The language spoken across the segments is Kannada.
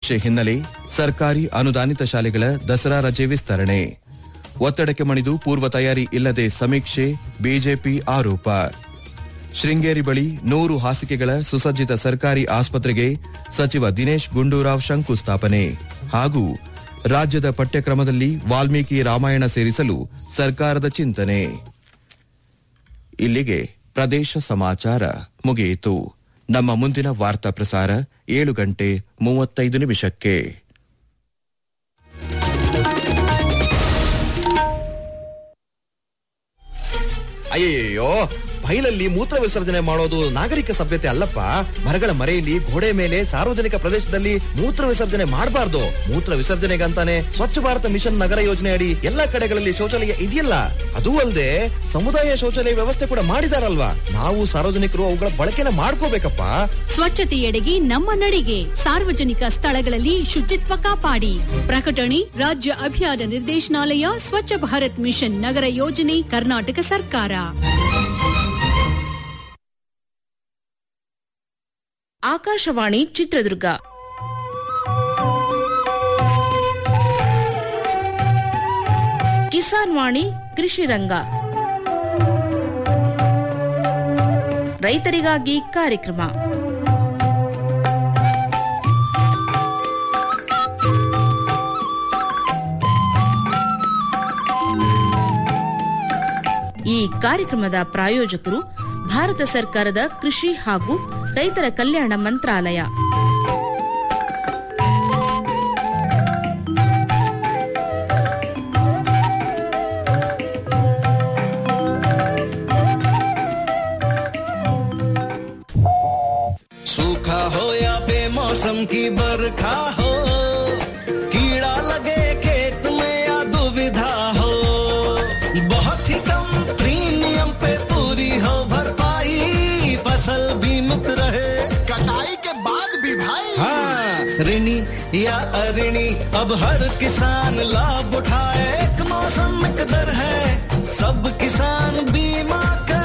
ಸಮೀಕ್ಷೆ ಹಿನ್ನೆಲೆ ಸರ್ಕಾರಿ ಅನುದಾನಿತ ಶಾಲೆಗಳ ದಸರಾ ರಜೆ ವಿಸ್ತರಣೆ ಒತ್ತಡಕ್ಕೆ ಮಣಿದು ಪೂರ್ವ ತಯಾರಿ ಇಲ್ಲದೆ ಸಮೀಕ್ಷೆ ಬಿಜೆಪಿ ಆರೋಪ ಶೃಂಗೇರಿ ಬಳಿ ನೂರು ಹಾಸಿಗೆಗಳ ಸುಸಜ್ಜಿತ ಸರ್ಕಾರಿ ಆಸ್ಪತ್ರೆಗೆ ಸಚಿವ ದಿನೇಶ್ ಗುಂಡೂರಾವ್ ಶಂಕುಸ್ಥಾಪನೆ ಹಾಗೂ ರಾಜ್ಯದ ಪಠ್ಯಕ್ರಮದಲ್ಲಿ ವಾಲ್ಮೀಕಿ ರಾಮಾಯಣ ಸೇರಿಸಲು ಸರ್ಕಾರದ ಚಿಂತನೆ ಇಲ್ಲಿಗೆ ಪ್ರದೇಶ ಸಮಾಚಾರ ಮುಗಿಯಿತು ನಮ್ಮ ಮುಂದಿನ ವಾರ್ತಾ ಪ್ರಸಾರ ಏಳು ಗಂಟೆ ಮೂವತ್ತೈದು ನಿಮಿಷಕ್ಕೆ ಅಯ್ಯಯ್ಯೋ ಬೈಲಲ್ಲಿ ಮೂತ್ರ ವಿಸರ್ಜನೆ ಮಾಡೋದು ನಾಗರಿಕ ಸಭ್ಯತೆ ಅಲ್ಲಪ್ಪ ಮರಗಳ ಮರೆಯಲ್ಲಿ ಗೋಡೆ ಮೇಲೆ ಸಾರ್ವಜನಿಕ ಪ್ರದೇಶದಲ್ಲಿ ಮೂತ್ರ ವಿಸರ್ಜನೆ ಮಾಡಬಾರ್ದು ಮೂತ್ರ ವಿಸರ್ಜನೆಗಂತಾನೆ ಸ್ವಚ್ಛ ಭಾರತ ಮಿಷನ್ ನಗರ ಯೋಜನೆ ಅಡಿ ಎಲ್ಲಾ ಕಡೆಗಳಲ್ಲಿ ಶೌಚಾಲಯ ಇದೆಯಲ್ಲ ಅದೂ ಅಲ್ಲದೆ ಸಮುದಾಯ ಶೌಚಾಲಯ ವ್ಯವಸ್ಥೆ ಕೂಡ ಮಾಡಿದಾರಲ್ವಾ ನಾವು ಸಾರ್ವಜನಿಕರು ಅವುಗಳ ಬಳಕೆನ ಮಾಡ್ಕೋಬೇಕಪ್ಪ ಸ್ವಚ್ಛತೆಯೆಡೆಗೆ ನಮ್ಮ ನಡಿಗೆ ಸಾರ್ವಜನಿಕ ಸ್ಥಳಗಳಲ್ಲಿ ಶುಚಿತ್ವ ಕಾಪಾಡಿ ಪ್ರಕಟಣೆ ರಾಜ್ಯ ಅಭಿಯಾನ ನಿರ್ದೇಶನಾಲಯ ಸ್ವಚ್ಛ ಭಾರತ್ ಮಿಷನ್ ನಗರ ಯೋಜನೆ ಕರ್ನಾಟಕ ಸರ್ಕಾರ ಆಕಾಶವಾಣಿ ಚಿತ್ರದುರ್ಗ ಕಿಸಾನ್ ವಾಣಿ ಕೃಷಿ ರಂಗ ರೈತರಿಗಾಗಿ ಕಾರ್ಯಕ್ರಮ ಈ ಕಾರ್ಯಕ್ರಮದ ಪ್ರಾಯೋಜಕರು ಭಾರತ ಸರ್ಕಾರದ ಕೃಷಿ ಹಾಗೂ ರೈತರ ಕಲ್ಯಾಣ ಮಂತ್ರಾಲಯ सूखा हो या बेमौसम की बरखा हो कीड़ा लगे खेत में या दुविधा हो बहुत ही कम प्रीमियम पे पूरी हो भरपाई फसल बीमित रहे कटाई के बाद भी भाई हाँ ऋणी या अऋणी अब हर किसान लाभ उठाए एक मौसम एक दर है सब किसान बीमा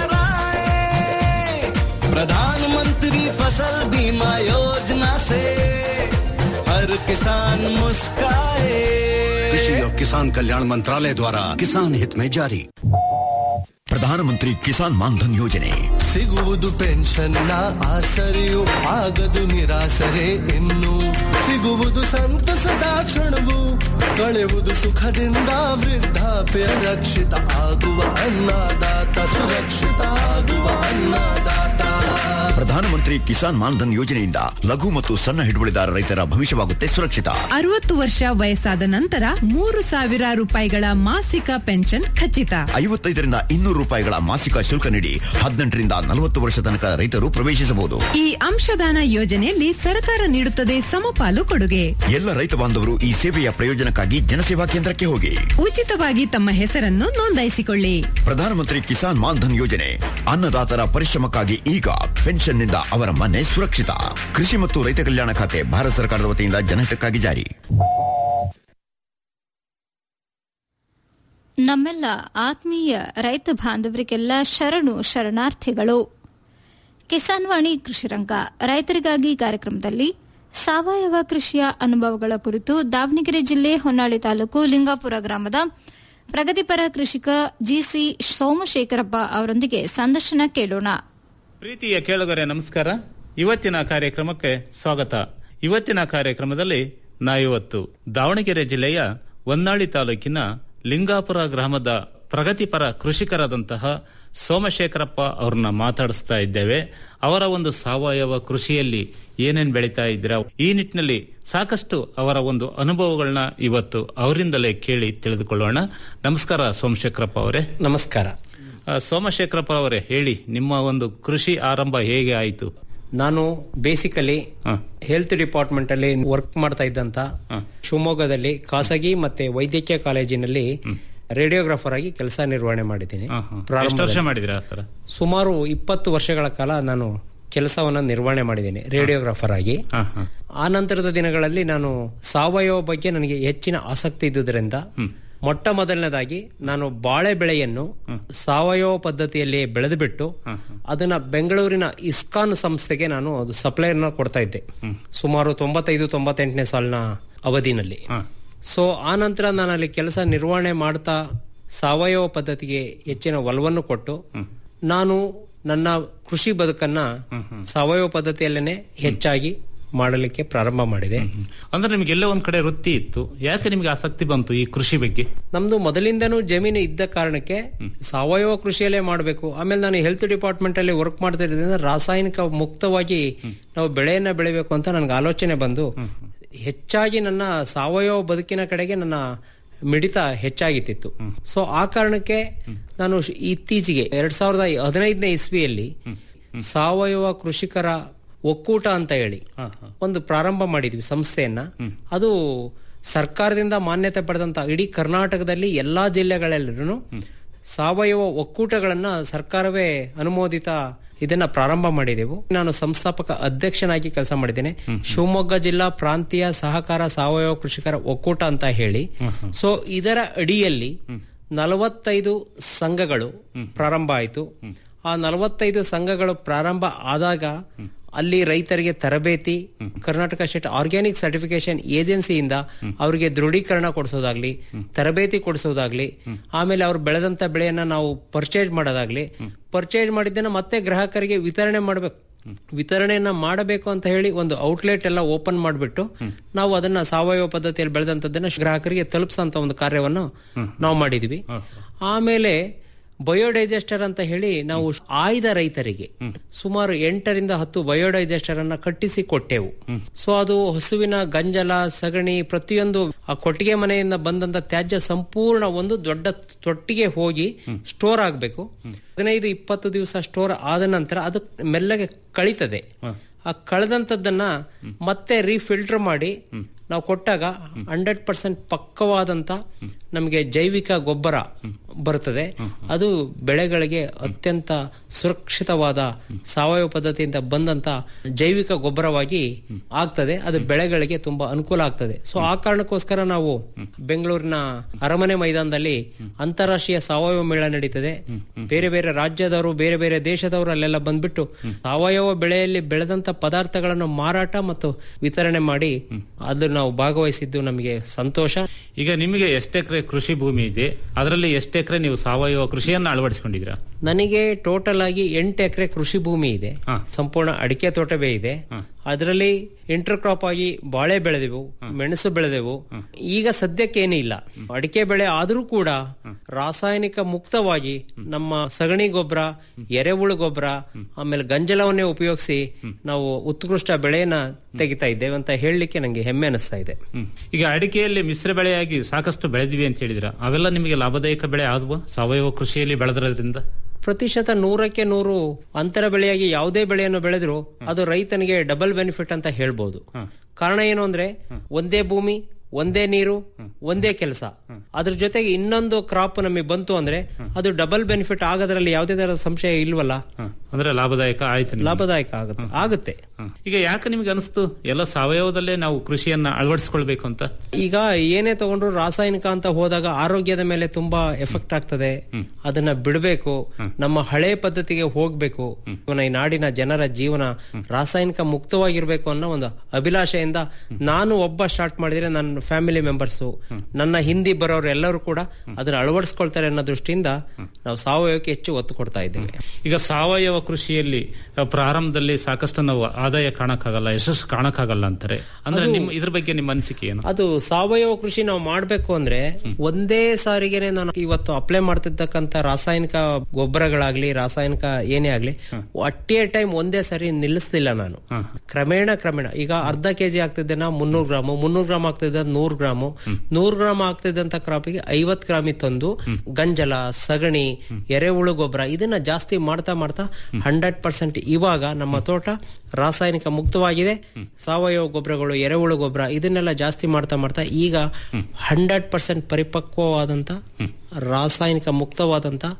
कराए प्रधानमंत्री फसल बीमा योजना से हर किसान मुस्काए कृषि और किसान कल्याण मंत्रालय द्वारा किसान हित में जारी ಪ್ರಧಾನಮಂತ್ರಿ ಕಿಸಾನ್ ಮಾನ್ಧನ್ ಯೋಜನೆ ಸಿಗುವುದು ಪೆನ್ಷನ್ನ ಆಸರೆಯು ಆಗದು ನಿರಾಸರೆ ಇನ್ನು ಸಿಗುವುದು ಸಂತಸದ ಕ್ಷಣವು ಕಳೆಯುವುದು ಸುಖದಿಂದ ವೃದ್ಧಾಪ್ಯ ರಕ್ಷಿತ ಆಗುವ ಅನ್ನದಾತ ಸುರಕ್ಷಿತ ಆಗುವ ಅನ್ನದಾತ ಪ್ರಧಾನಮಂತ್ರಿ ಕಿಸಾನ್ ಮಾನ್ಧನ್ ಯೋಜನೆಯಿಂದ ಲಘು ಮತ್ತು ಸಣ್ಣ ಹಿಡುವಳಿದಾರ ರೈತರ ಭವಿಷ್ಯವಾಗುತ್ತೆ ಸುರಕ್ಷಿತ ಅರವತ್ತು ವರ್ಷ ವಯಸ್ಸಾದ ನಂತರ ಮೂರು ಸಾವಿರ ರೂಪಾಯಿಗಳ ಮಾಸಿಕ ಪೆನ್ಷನ್ ಖಚಿತ ಐವತ್ತೈದರಿಂದ ಇನ್ನೂರು ರೂಪಾಯಿಗಳ ಮಾಸಿಕ ಶುಲ್ಕ ನೀಡಿ ಹದಿನೆಂಟರಿಂದ ನಲವತ್ತು ವರ್ಷ ತನಕ ರೈತರು ಪ್ರವೇಶಿಸಬಹುದು ಈ ಅಂಶದಾನ ಯೋಜನೆಯಲ್ಲಿ ಸರ್ಕಾರ ನೀಡುತ್ತದೆ ಸಮಪಾಲು ಕೊಡುಗೆ ಎಲ್ಲ ರೈತ ಬಾಂಧವರು ಈ ಸೇವೆಯ ಪ್ರಯೋಜನಕ್ಕಾಗಿ ಜನಸೇವಾ ಕೇಂದ್ರಕ್ಕೆ ಹೋಗಿ ಉಚಿತವಾಗಿ ತಮ್ಮ ಹೆಸರನ್ನು ನೋಂದಾಯಿಸಿಕೊಳ್ಳಿ ಪ್ರಧಾನಮಂತ್ರಿ ಕಿಸಾನ್ ಮಾನ್ಧನ್ ಯೋಜನೆ ಅನ್ನದಾತರ ಪರಿಶ್ರಮಕ್ಕಾಗಿ ಈಗ ಪೆನ್ಷನ್ನಿಂದ ಅವರ ಮನೆ ಸುರಕ್ಷಿತ ಕೃಷಿ ಮತ್ತು ರೈತ ಕಲ್ಯಾಣ ಖಾತೆ ಭಾರತ ಸರ್ಕಾರದ ವತಿಯಿಂದ ಜನಹಿತಕ್ಕಾಗಿ ಜಾರಿ ನಮ್ಮೆಲ್ಲ ಆತ್ಮೀಯ ರೈತ ಬಾಂಧವರಿಗೆಲ್ಲ ಶರಣು ಶರಣಾರ್ಥಿಗಳು ಕಿಸಾನ್ ವಾಣಿ ಕೃಷಿರಂಗ ರೈತರಿಗಾಗಿ ಕಾರ್ಯಕ್ರಮದಲ್ಲಿ ಸಾವಯವ ಕೃಷಿಯ ಅನುಭವಗಳ ಕುರಿತು ದಾವಣಗೆರೆ ಜಿಲ್ಲೆ ಹೊನ್ನಾಳಿ ತಾಲೂಕು ಲಿಂಗಾಪುರ ಗ್ರಾಮದ ಪ್ರಗತಿಪರ ಕೃಷಿಕ ಜಿಸಿ ಸೋಮಶೇಖರಪ್ಪ ಅವರೊಂದಿಗೆ ಸಂದರ್ಶನ ಕೇಳೋಣ ಪ್ರೀತಿಯ ಕೇಳುಗರೆ ನಮಸ್ಕಾರ ಇವತ್ತಿನ ಕಾರ್ಯಕ್ರಮಕ್ಕೆ ಸ್ವಾಗತ ಇವತ್ತಿನ ಕಾರ್ಯಕ್ರಮದಲ್ಲಿ ನಾವಿವತ್ತು ದಾವಣಗೆರೆ ಜಿಲ್ಲೆಯ ಹೊನ್ನಾಳಿ ತಾಲೂಕಿನ ಲಿಂಗಾಪುರ ಗ್ರಾಮದ ಪ್ರಗತಿಪರ ಕೃಷಿಕರಾದಂತಹ ಸೋಮಶೇಖರಪ್ಪ ಅವ್ರನ್ನ ಮಾತಾಡಿಸ್ತಾ ಇದ್ದೇವೆ ಅವರ ಒಂದು ಸಾವಯವ ಕೃಷಿಯಲ್ಲಿ ಏನೇನ್ ಬೆಳೀತಾ ಇದ್ದೀರಾ ಈ ನಿಟ್ಟಿನಲ್ಲಿ ಸಾಕಷ್ಟು ಅವರ ಒಂದು ಅನುಭವಗಳನ್ನ ಇವತ್ತು ಅವರಿಂದಲೇ ಕೇಳಿ ತಿಳಿದುಕೊಳ್ಳೋಣ ನಮಸ್ಕಾರ ಸೋಮಶೇಖರಪ್ಪ ಅವರೇ ನಮಸ್ಕಾರ ಆ, ಸೋಮಶೇಖರಪ್ಪ ಅವರೇ ಹೇಳಿ ನಿಮ್ಮ ಒಂದು ಕೃಷಿ ಆರಂಭ ಹೇಗೆ ಆಯಿತು ನಾನು ಬೇಸಿಕಲಿ ಹೆಲ್ತ್ ಡಿಪಾರ್ಟ್ಮೆಂಟ್ ಅಲ್ಲಿ ವರ್ಕ್ ಮಾಡ್ತಾ ಇದ್ದಂತ ಶಿವಮೊಗ್ಗದಲ್ಲಿ ಖಾಸಗಿ ಮತ್ತೆ ವೈದ್ಯಕೀಯ ಕಾಲೇಜಿನಲ್ಲಿ ರೇಡಿಯೋಗ್ರಾಫರ್ ಆಗಿ ಕೆಲಸ ನಿರ್ವಹಣೆ ಮಾಡಿದ್ದೀನಿ ಎಷ್ಟು ವರ್ಷ ಪ್ರಾರಂಭದಲ್ಲಿ. ಮಾಡಿದ್ರ ಆತರ ಸುಮಾರು ಇಪ್ಪತ್ತು ವರ್ಷಗಳ ಕಾಲ ನಾನು ಕೆಲಸವನ್ನ ನಿರ್ವಹಣೆ ಮಾಡಿದ್ದೇನೆ ರೇಡಿಯೋಗ್ರಾಫರ್ ಆಗಿ ಆ ನಂತರದ ದಿನಗಳಲ್ಲಿ ನಾನು ಸಾವಯವ ಬಗ್ಗೆ ನನಗೆ ಹೆಚ್ಚಿನ ಆಸಕ್ತಿ ಇದ್ದುದರಿಂದ ಮೊಟ್ಟ ಮೊದಲನೇದಾಗಿ ನಾನು ಬಾಳೆ ಬೆಳೆಯನ್ನು ಸಾವಯವ ಪದ್ಧತಿಯಲ್ಲಿ ಬೆಳೆದುಬಿಟ್ಟು ಅದನ್ನ ಬೆಂಗಳೂರಿನ ಇಸ್ಕಾನ್ ಸಂಸ್ಥೆಗೆ ನಾನು ಅದು ಸಪ್ಲೈನ ಕೊಡ್ತಾ ಇದ್ದೆ ಸುಮಾರು ತೊಂಬತ್ತೈದು ತೊಂಬತ್ತೆಂಟನೇ ಸಾಲಿನ ಅವಧಿನಲ್ಲಿ ಸೊ ಆ ನಂತರ ನಾನು ಅಲ್ಲಿ ಕೆಲಸ ನಿರ್ವಹಣೆ ಮಾಡ್ತಾ ಸಾವಯವ ಪದ್ಧತಿಗೆ ಹೆಚ್ಚಿನ ಒಲವನ್ನು ಕೊಟ್ಟು ನಾನು ನನ್ನ ಕೃಷಿ ಬದುಕನ್ನ ಸಾವಯವ ಪದ್ಧತಿಯಲ್ಲೇನೆ ಹೆಚ್ಚಾಗಿ ಮಾಡಲಿಕ್ಕೆ ಪ್ರಾರಂಭ ಮಾಡಿದೆ ಅಂದ್ರೆ ನಿಮ್ಗೆ ಎಲ್ಲೋ ಒಂದ್ ಕಡೆ ವೃತ್ತಿ ಇತ್ತು ಯಾಕೆ ನಿಮ್ಗೆ ಆಸಕ್ತಿ ಬಂತು ಈ ಕೃಷಿ ಬಗ್ಗೆ ನಮ್ದು ಮೊದಲಿಂದನೂ ಜಮೀನು ಇದ್ದ ಕಾರಣಕ್ಕೆ ಸಾವಯವ ಕೃಷಿಯಲ್ಲೇ ಮಾಡಬೇಕು ಆಮೇಲೆ ನಾನು ಹೆಲ್ತ್ ಡಿಪಾರ್ಟ್ಮೆಂಟ್ ಅಲ್ಲಿ ವರ್ಕ್ ಮಾಡ್ತಾ ಇರೋದ್ರಿಂದ ರಾಸಾಯನಿಕ ಮುಕ್ತವಾಗಿ ನಾವು ಬೆಳೆಯನ್ನ ಬೆಳಿಬೇಕು ಅಂತ ನನ್ಗೆ ಆಲೋಚನೆ ಬಂದು ಹೆಚ್ಚಾಗಿ ನನ್ನ ಸಾವಯವ ಬದುಕಿನ ಕಡೆಗೆ ನನ್ನ ಮಿಡಿತ ಹೆಚ್ಚಾಗಿತ್ತಿತ್ತು ಸೊ ಆ ಕಾರಣಕ್ಕೆ ನಾನು ಶ್- ಇತ್ತೀಚೆಗೆ ಎರಡ್ ಸಾವಿರದ ಹದಿನೈದನೇ ಇಸ್ವಿಯಲ್ಲಿ ಸಾವಯವ ಕೃಷಿಕರ ಒಕ್ಕೂಟ ಅಂತ ಹೇಳಿ ಒಂದು ಪ್ರಾರಂಭ ಮಾಡಿದ್ವಿ ಸಂಸ್ಥೆಯನ್ನ ಅದು ಸರ್ಕಾರದಿಂದ ಮಾನ್ಯತೆ ಪಡೆದಂತ ಇಡೀ ಕರ್ನಾಟಕದಲ್ಲಿ ಎಲ್ಲಾ ಜಿಲ್ಲೆಗಳಲ್ಲೂ ಸಾವಯವ ಒಕ್ಕೂಟಗಳನ್ನ ಸರ್ಕಾರವೇ ಅನುಮೋದಿತ ಇದನ್ನ ಪ್ರಾರಂಭ ಮಾಡಿದೆವು ನಾನು ಸಂಸ್ಥಾಪಕ ಅಧ್ಯಕ್ಷನಾಗಿ ಕೆಲಸ ಮಾಡಿದ್ದೇನೆ ಶಿವಮೊಗ್ಗ ಜಿಲ್ಲಾ ಪ್ರಾಂತೀಯ ಸಹಕಾರ ಸಾವಯವ ಕೃಷಿಕರ ಒಕ್ಕೂಟ ಅಂತ ಹೇಳಿ ಸೊ ಇದರ ಅಡಿಯಲ್ಲಿ ನಲವತ್ತೈದು ಸಂಘಗಳು ಪ್ರಾರಂಭ ಆಯಿತು ಆ ನಲವತ್ತೈದು ಸಂಘಗಳು ಪ್ರಾರಂಭ ಆದಾಗ ಅಲ್ಲಿ ರೈತರಿಗೆ ತರಬೇತಿ ಕರ್ನಾಟಕ ಸ್ಟೇಟ್ ಆರ್ಗ್ಯಾನಿಕ್ ಸರ್ಟಿಫಿಕೇಶನ್ ಏಜೆನ್ಸಿಯಿಂದ ಅವರಿಗೆ ದೃಢೀಕರಣ ಕೊಡಿಸೋದಾಗ್ಲಿ ತರಬೇತಿ ಕೊಡಿಸೋದಾಗ್ಲಿ ಆಮೇಲೆ ಅವ್ರು ಬೆಳೆದಂತ ಬೆಳೆಯನ್ನ ನಾವು ಪರ್ಚೇಸ್ ಮಾಡೋದಾಗ್ಲಿ ಪರ್ಚೇಸ್ ಮಾಡಿದ್ದನ್ನ ಮತ್ತೆ ಗ್ರಾಹಕರಿಗೆ ವಿತರಣೆ ಮಾಡಬೇಕು ವಿತರಣೆಯನ್ನ ಮಾಡಬೇಕು ಅಂತ ಹೇಳಿ ಒಂದು ಔಟ್ಲೆಟ್ ಎಲ್ಲ ಓಪನ್ ಮಾಡಿಬಿಟ್ಟು ನಾವು ಅದನ್ನ ಸಾವಯವ ಪದ್ಧತಿಯಲ್ಲಿ ಬೆಳೆದಂತದ್ದನ್ನ ಗ್ರಾಹಕರಿಗೆ ತಲುಪಿಸಂತ ಒಂದು ಕಾರ್ಯವನ್ನು ನಾವು ಮಾಡಿದ್ವಿ ಆಮೇಲೆ ಬಯೋಡೈಜೆಸ್ಟರ್ ಅಂತ ಹೇಳಿ ನಾವು ಆಯ್ದ ರೈತರಿಗೆ ಸುಮಾರು ಎಂಟರಿಂದ ಹತ್ತು ಬಯೋಡೈಜೆಸ್ಟರ್ ಅನ್ನ ಕಟ್ಟಿಸಿ ಕೊಟ್ಟೆವು ಸೊ ಅದು ಹಸುವಿನ ಗಂಜಲ ಸಗಣಿ ಪ್ರತಿಯೊಂದು ಆ ಕೊಟ್ಟಿಗೆ ಮನೆಯಿಂದ ಬಂದಂತ ತ್ಯಾಜ್ಯ ಸಂಪೂರ್ಣ ಒಂದು ದೊಡ್ಡ ತೊಟ್ಟಿಗೆ ಹೋಗಿ ಸ್ಟೋರ್ ಆಗಬೇಕು ಹದಿನೈದು ಇಪ್ಪತ್ತು ದಿವಸ ಸ್ಟೋರ್ ಆದ ನಂತರ ಅದು ಮೆಲ್ಲಗೆ ಕಳಿತದೆ ಆ ಕಳೆದಂತದ್ದನ್ನ ಮತ್ತೆ ರೀಫಿಲ್ಟರ್ ಮಾಡಿ ನಾವು ಕೊಟ್ಟಾಗ ಹಂಡ್ರೆಡ್ ಪರ್ಸೆಂಟ್ ಪಕ್ಕವಾದಂತ ನಮಗೆ ಜೈವಿಕ ಗೊಬ್ಬರ ಬರುತ್ತದೆ ಅದು ಬೆಳೆಗಳಿಗೆ ಅತ್ಯಂತ ಸುರಕ್ಷಿತವಾದ ಸಾವಯವ ಪದ್ಧತಿಯಿಂದ ಬಂದಂತ ಜೈವಿಕ ಗೊಬ್ಬರವಾಗಿ ಆಗ್ತದೆ ಅದು ಬೆಳೆಗಳಿಗೆ ತುಂಬಾ ಅನುಕೂಲ ಆಗ್ತದೆ ಸೊ ಆ ಕಾರಣಕ್ಕೋಸ್ಕರ ನಾವು ಬೆಂಗಳೂರಿನ ಅರಮನೆ ಮೈದಾನದಲ್ಲಿ ಅಂತಾರಾಷ್ಟ್ರೀಯ ಸಾವಯವ ಮೇಳ ನಡೀತದೆ ಬೇರೆ ಬೇರೆ ರಾಜ್ಯದವರು ಬೇರೆ ಬೇರೆ ದೇಶದವರು ಅಲ್ಲೆಲ್ಲ ಬಂದ್ಬಿಟ್ಟು ಸಾವಯವ ಬೆಳೆಯಲ್ಲಿ ಬೆಳೆದಂತ ಪದಾರ್ಥಗಳನ್ನು ಮಾರಾಟ ಮತ್ತು ವಿತರಣೆ ಮಾಡಿ ಅದು ನಾವು ಭಾಗವಹಿಸಿದ್ದು ನಮಗೆ ಸಂತೋಷ ಈಗ ನಿಮಗೆ ಎಷ್ಟು ಎಕರೆ ಕೃಷಿ ಭೂಮಿ ಇದೆ ಅದರಲ್ಲಿ ಎಷ್ಟು ಎಕರೆ ನೀವು ಸಾವಯವ ಕೃಷಿಯನ್ನ ಅಳವಡಿಸಿಕೊಂಡಿದ್ದೀರಾ ನನಗೆ ಟೋಟಲ್ ಆಗಿ ಎಂಟು ಎಕರೆ ಕೃಷಿ ಭೂಮಿ ಇದೆ ಸಂಪೂರ್ಣ ಅಡಿಕೆ ತೋಟವೇ ಇದೆ ಅದರಲ್ಲಿ ಇಂಟರ್ ಕ್ರಾಪ್ ಆಗಿ ಬಾಳೆ ಬೆಳೆದೆವು ಮೆಣಸು ಬೆಳೆದೆವು ಈಗ ಸದ್ಯಕ್ಕೆ ಏನೂ ಇಲ್ಲ ಅಡಿಕೆ ಬೆಳೆ ಆದರೂ ಕೂಡ ರಾಸಾಯನಿಕ ಮುಕ್ತವಾಗಿ ನಮ್ಮ ಸಗಣಿ ಗೊಬ್ಬರ ಎರೆಹುಳು ಗೊಬ್ಬರ ಆಮೇಲೆ ಗಂಜಲವನ್ನೇ ಉಪಯೋಗಿಸಿ ನಾವು ಉತ್ಕೃಷ್ಟ ಬೆಳೆಯನ್ನ ತೆಗಿತಾ ಇದ್ದೇವೆ ಅಂತ ಹೇಳಲಿಕ್ಕೆ ನಂಗೆ ಹೆಮ್ಮೆ ಅನಿಸ್ತಾ ಇದೆ ಈಗ ಅಡಿಕೆಯಲ್ಲಿ ಮಿಶ್ರ ಬೆಳೆಯಾಗಿ ಸಾಕಷ್ಟು ಬೆಳೆದಿವಿ ಅಂತ ಹೇಳಿದ್ರ ಅವೆಲ್ಲ ನಿಮಗೆ ಲಾಭದಾಯಕ ಬೆಳೆ ಆದ್ವಾ ಸಾವಯವ ಕೃಷಿಯಲ್ಲಿ ಬೆಳೆದ್ರಿಂದ ಪ್ರತಿಶತ ನೂರಕ್ಕೆ ನೂರು ಅಂತರ ಬೆಳೆಯಾಗಿ ಯಾವುದೇ ಬೆಳೆಯನ್ನು ಬೆಳೆದ್ರು ಅದು ರೈತನಿಗೆ ಡಬಲ್ ಬೆನಿಫಿಟ್ ಅಂತ ಹೇಳ್ಬೋದು ಕಾರಣ ಏನು ಅಂದ್ರೆ ಒಂದೇ ಭೂಮಿ ಒಂದೇ ನೀರು ಒಂದೇ ಕೆಲಸ ಅದ್ರ ಜೊತೆಗೆ ಇನ್ನೊಂದು ಕ್ರಾಪ್ ನಮಗೆ ಬಂತು ಅಂದ್ರೆ ಅದು ಡಬಲ್ ಬೆನಿಫಿಟ್ ಆಗೋದ್ರಲ್ಲಿ ಯಾವುದೇ ತರದ ಸಂಶಯ ಇಲ್ವಲ್ಲ ಅಂದ್ರೆ ಲಾಭದಾಯಕ ಆಯ್ತು ನಿಮ್ಗೆ. ಲಾಭದಾಯಕ ಆಗುತ್ತೆ ಆಗುತ್ತೆ ಈಗ ಯಾಕೆ ನಿಮ್ಗೆ ಅನಿಸ್ತು ಎಲ್ಲ ಸಾವಯವದಲ್ಲೇ ನಾವು ಕೃಷಿಯನ್ನ ಅಳವಡಿಸ್ಕೊಳ್ಬೇಕು ಅಂತ ಈಗ ಏನೇ ತಗೊಂಡ್ರು ರಾಸಾಯನಿಕ ಅಂತ ಹೋದಾಗ ಆರೋಗ್ಯದ ಮೇಲೆ ತುಂಬಾ ಎಫೆಕ್ಟ್ ಆಗ್ತದೆ ಅದನ್ನ ಬಿಡಬೇಕು ನಮ್ಮ ಹಳೆ ಪದ್ಧತಿಗೆ ಹೋಗ್ಬೇಕು ಇವನ ಈ ನಾಡಿನ ಜನರ ಜೀವನ ರಾಸಾಯನಿಕ ಮುಕ್ತವಾಗಿರ್ಬೇಕು ಅನ್ನೋ ಒಂದು ಅಭಿಲಾಷೆಯಿಂದ ನಾನು ಒಬ್ಬ ಸ್ಟಾರ್ಟ್ ಮಾಡಿದ್ರೆ ನನ್ನ ಫ್ಯಾಮಿಲಿ ಮೆಂಬರ್ಸ್ ನನ್ನ ಹಿಂದಿ ಬರೋರು ಎಲ್ಲರೂ ಕೂಡ ಅದನ್ನ ಅಳವಡಿಸ್ಕೊಳ್ತಾರೆ ಅನ್ನೋ ದೃಷ್ಟಿಯಿಂದ ನಾವು ಸಾವಯವಕ್ಕೆ ಹೆಚ್ಚು ಒತ್ತು ಕೊಡ್ತಾ ಇದ್ದೇವೆ ಈಗ ಸಾವಯವ ಕೃಷಿಯಲ್ಲಿ ಆ, ಪ್ರಾರಂಭದಲ್ಲಿ ಸಾಕಷ್ಟು ನಾವು ಆದಾಯ ಕಾಣಕ್ಕಾಗಲ್ಲ ಯಶಸ್ಸು ಕಾಣಕ್ಕಾಗಲ್ಲ ಅಂತಾರೆ ಅಂದ್ರೆ ಅದು- ನಿಮ್ ಇದ್ರ ಬಗ್ಗೆ ನಿಮ್ಮ ಅನಿಸಿಕೆ ಏನು ಅದು ಸಾವಯವ ಕೃಷಿ ನಾವು ಮಾಡ್ಬೇಕು ಅಂದ್ರೆ ಒಂದೇ ಸಾರಿಗೆನೆ ನಾನು ಇವತ್ತು ಅಪ್ಲೈ ಮಾಡ್ತಿದ್ದಕ್ಕಂತ ರಾಸಾಯನಿಕ ಗೊಬ್ಬರಗಳಾಗ್ಲಿ ರಾಸಾಯನಿಕ ಏನೇ ಆಗ್ಲಿ ಅಟ್ ಎ ಟೈಮ್ ಒಂದೇ ಸಾರಿ ನಿಲ್ಲಿಸ್ತಿಲ್ಲ ನಾನು ಕ್ರಮೇಣ ಕ್ರಮೇಣ ಈಗ ಅರ್ಧ ಕೆಜಿ ಆಗ್ತಿದ್ದೆ ನಾ ಮುನ್ನೂರು ಗ್ರಾಮು ಮುನ್ನೂರು ಗ್ರಾಮ್ ಆಗ್ತಿದ್ದ ನೂರು ಗ್ರಾಮು ನೂರು ಗ್ರಾಮ್ ಆಗ್ತಿದ್ದಂತ ಕ್ರಾಪಿಗೆ ಐವತ್ ಗ್ರಾಮಿ ತಂದು ಗಂಜಲ ಸಗಣಿ ಎರೆಹುಳು ಗೊಬ್ಬರ ಇದನ್ನ ಜಾಸ್ತಿ ಮಾಡ್ತಾ ಮಾಡ್ತಾ ಹಂಡ್ರೆಡ್ ಪರ್ಸೆಂಟ್ ಇವಾಗ ನಮ್ಮ ತೋಟ ರಾಸಾಯನಿಕ ಮುಕ್ತವಾಗಿದೆ ಸಾವಯವ ಗೊಬ್ಬರಗಳು ಎರೆಹುಳು ಗೊಬ್ಬರ ಇದನ್ನೆಲ್ಲ ಜಾಸ್ತಿ ಮಾಡ್ತಾ ಮಾಡ್ತಾ ಈಗ ಹಂಡ್ರೆಡ್ ಪರ್ಸೆಂಟ್ ಪರಿಪಕ್ವವಾದಂತ ರಾಸಾಯನಿಕ ಮುಕ್ತವಾದಂತ